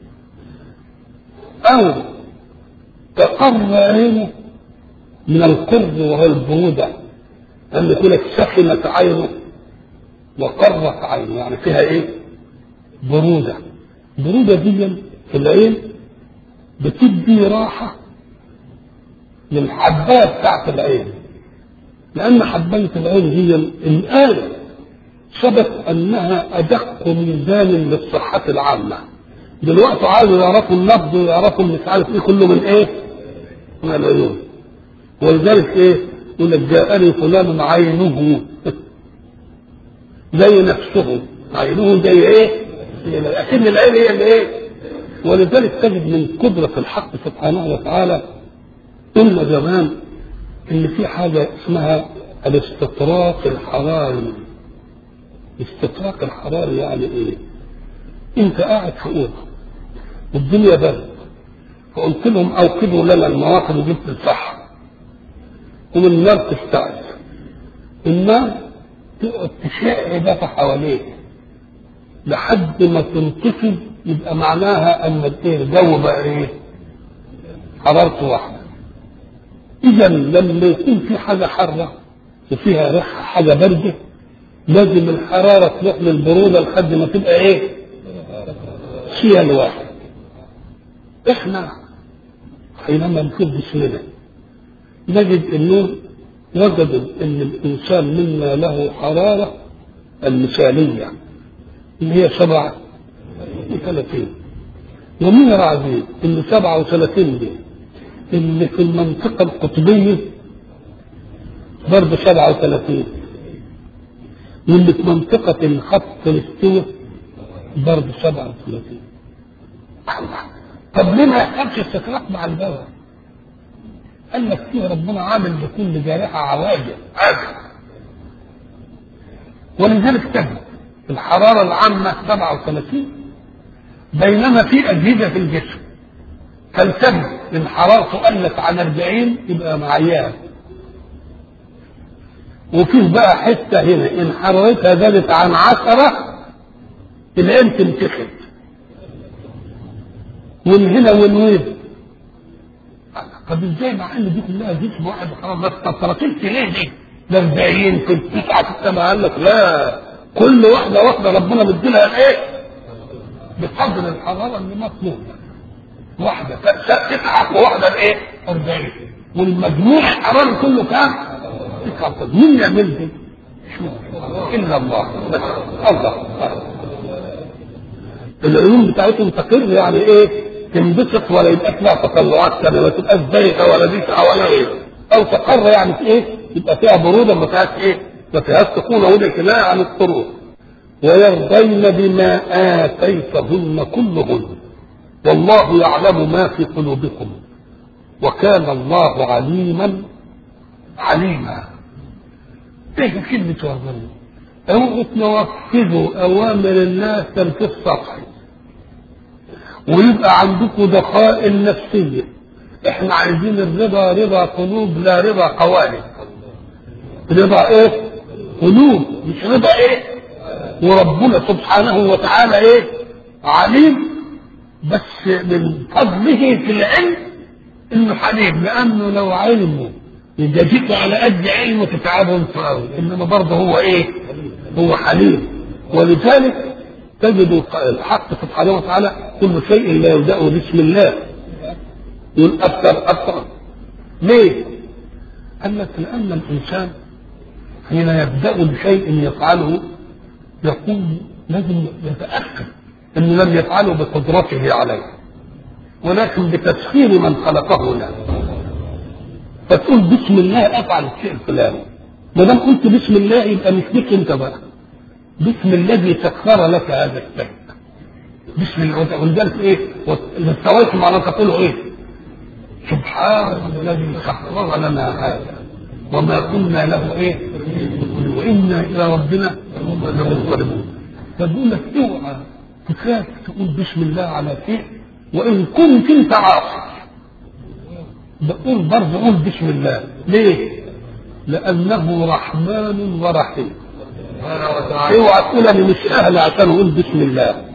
او تقر عينه من القرب وهو البرودة لما يقول لك سخنت عينه وقرت عينه يعني فيها ايه؟ برودة برودة دي في العين بتدي راحة للحباية بتاعت العين لأن حباية العين هي الآن ثبت أنها أدق ميزان للصحة العامة دلوقتي عايزوا يعرفوا النبض ويعرفوا مش عارف ايه كله من ايه؟ من العيون ولذلك ايه يقول لك جاءني فلان عينه زي نفسه عينه زي ايه لكن العين هي اللي ايه ولذلك تجد من قدرة الحق سبحانه وتعالى قلنا زمان ان في حاجة اسمها الاستطراق الحراري الاستطراق الحراري يعني ايه انت قاعد في اوضه والدنيا برد فقلت لهم اوقدوا لنا المواقف وجبت الصحه ومن النار تستعد النار تقعد تشع بقى حواليك لحد ما تنطفي يبقى معناها ان ايه الجو بقى ايه حرارته واحده اذا لما يكون في حاجه حاره وفيها ريحه حاجه بارده لازم الحراره تروح للبروده لحد ما تبقى ايه فيها الواحد احنا حينما نشوف جسمنا نجد انه وجدوا ان الانسان منا له حراره المثاليه اللي هي سبعة وثلاثين ومين عزيز ان سبعة وثلاثين دي اللي في المنطقة القطبية برضه سبعة وثلاثين واللي في منطقة الخط الاستوى برضه سبعة وثلاثين الله طب ليه ما يحصلش استطراق مع البول؟ قال لك فيه ربنا عامل لكل جارحة عواجل عاجل ولذلك تجد الحرارة العامة 37 بينما في أجهزة في الجسم تلتزم إن حرارته قلت عن 40 يبقى معيان وفيه بقى حتة هنا إن حرارتها زادت عن 10 العين تنتخب ومن هنا ومن وين طب ازاي مع ان دي كلها جسم واحد خلاص بس طب ترتبت ليه دي؟ ده 40 في التسعه في السماء قال لك لا كل واحده واحده ربنا مديلها الايه؟ بقدر الحراره اللي مطلوبه واحده تسعه وواحده بايه؟ 40 والمجموع الحراري كله كام؟ تسعه مين يعمل دي؟ شو الا الله بس الله العلوم بتاعتهم تقر يعني ايه؟ تنبسط ولا يبقى فيها تطلعات كده ما تبقاش زيغه ولا ديسعه ولا ايه او تقر يعني في ايه يبقى فيها بروده ما فيهاش ايه ما فيهاش سكونه وده كنايه عن الطرق ويرضين بما اتيتهن كلهن والله يعلم ما في قلوبكم وكان الله عليما عليما ايه كلمه يرضين اوعوا تنفذوا اوامر الله تنفيذ سطحي ويبقى عندكم دقائق نفسية احنا عايزين الرضا رضا قلوب لا رضا قوالب رضا ايه قلوب مش رضا ايه وربنا سبحانه وتعالى ايه عليم بس من فضله في العلم انه حليم لانه لو علمه يجازيكوا على قد علمه تتعبوا انتوا قوي انما برضه هو ايه هو حليم ولذلك تجد الحق سبحانه وتعالى كل شيء لا يبدأ بسم الله يقول أكثر أكثر ليه؟ قال لك لأن الإنسان حين يبدأ بشيء يفعله يقول لازم يتأكد أنه لم يفعله بقدرته عليه ولكن بتسخير من خلقه له فتقول بسم الله أفعل الشيء الفلاني ما دام قلت بسم الله يبقى مش بك أنت بقى باسم الذي سخر لك هذا الشيء باسم الله ولذلك ايه استويت معناه تقول ايه سبحان الذي سخر لنا هذا وما كنا له ايه وانا الى ربنا لمنقلبون فبقول لك اوعى تخاف تقول بسم الله على شيء وان كنت انت عاصي بقول برضه قول بسم الله ليه؟ لانه رحمن ورحيم اوعى تقول انا مش اهل عشان اقول بسم الله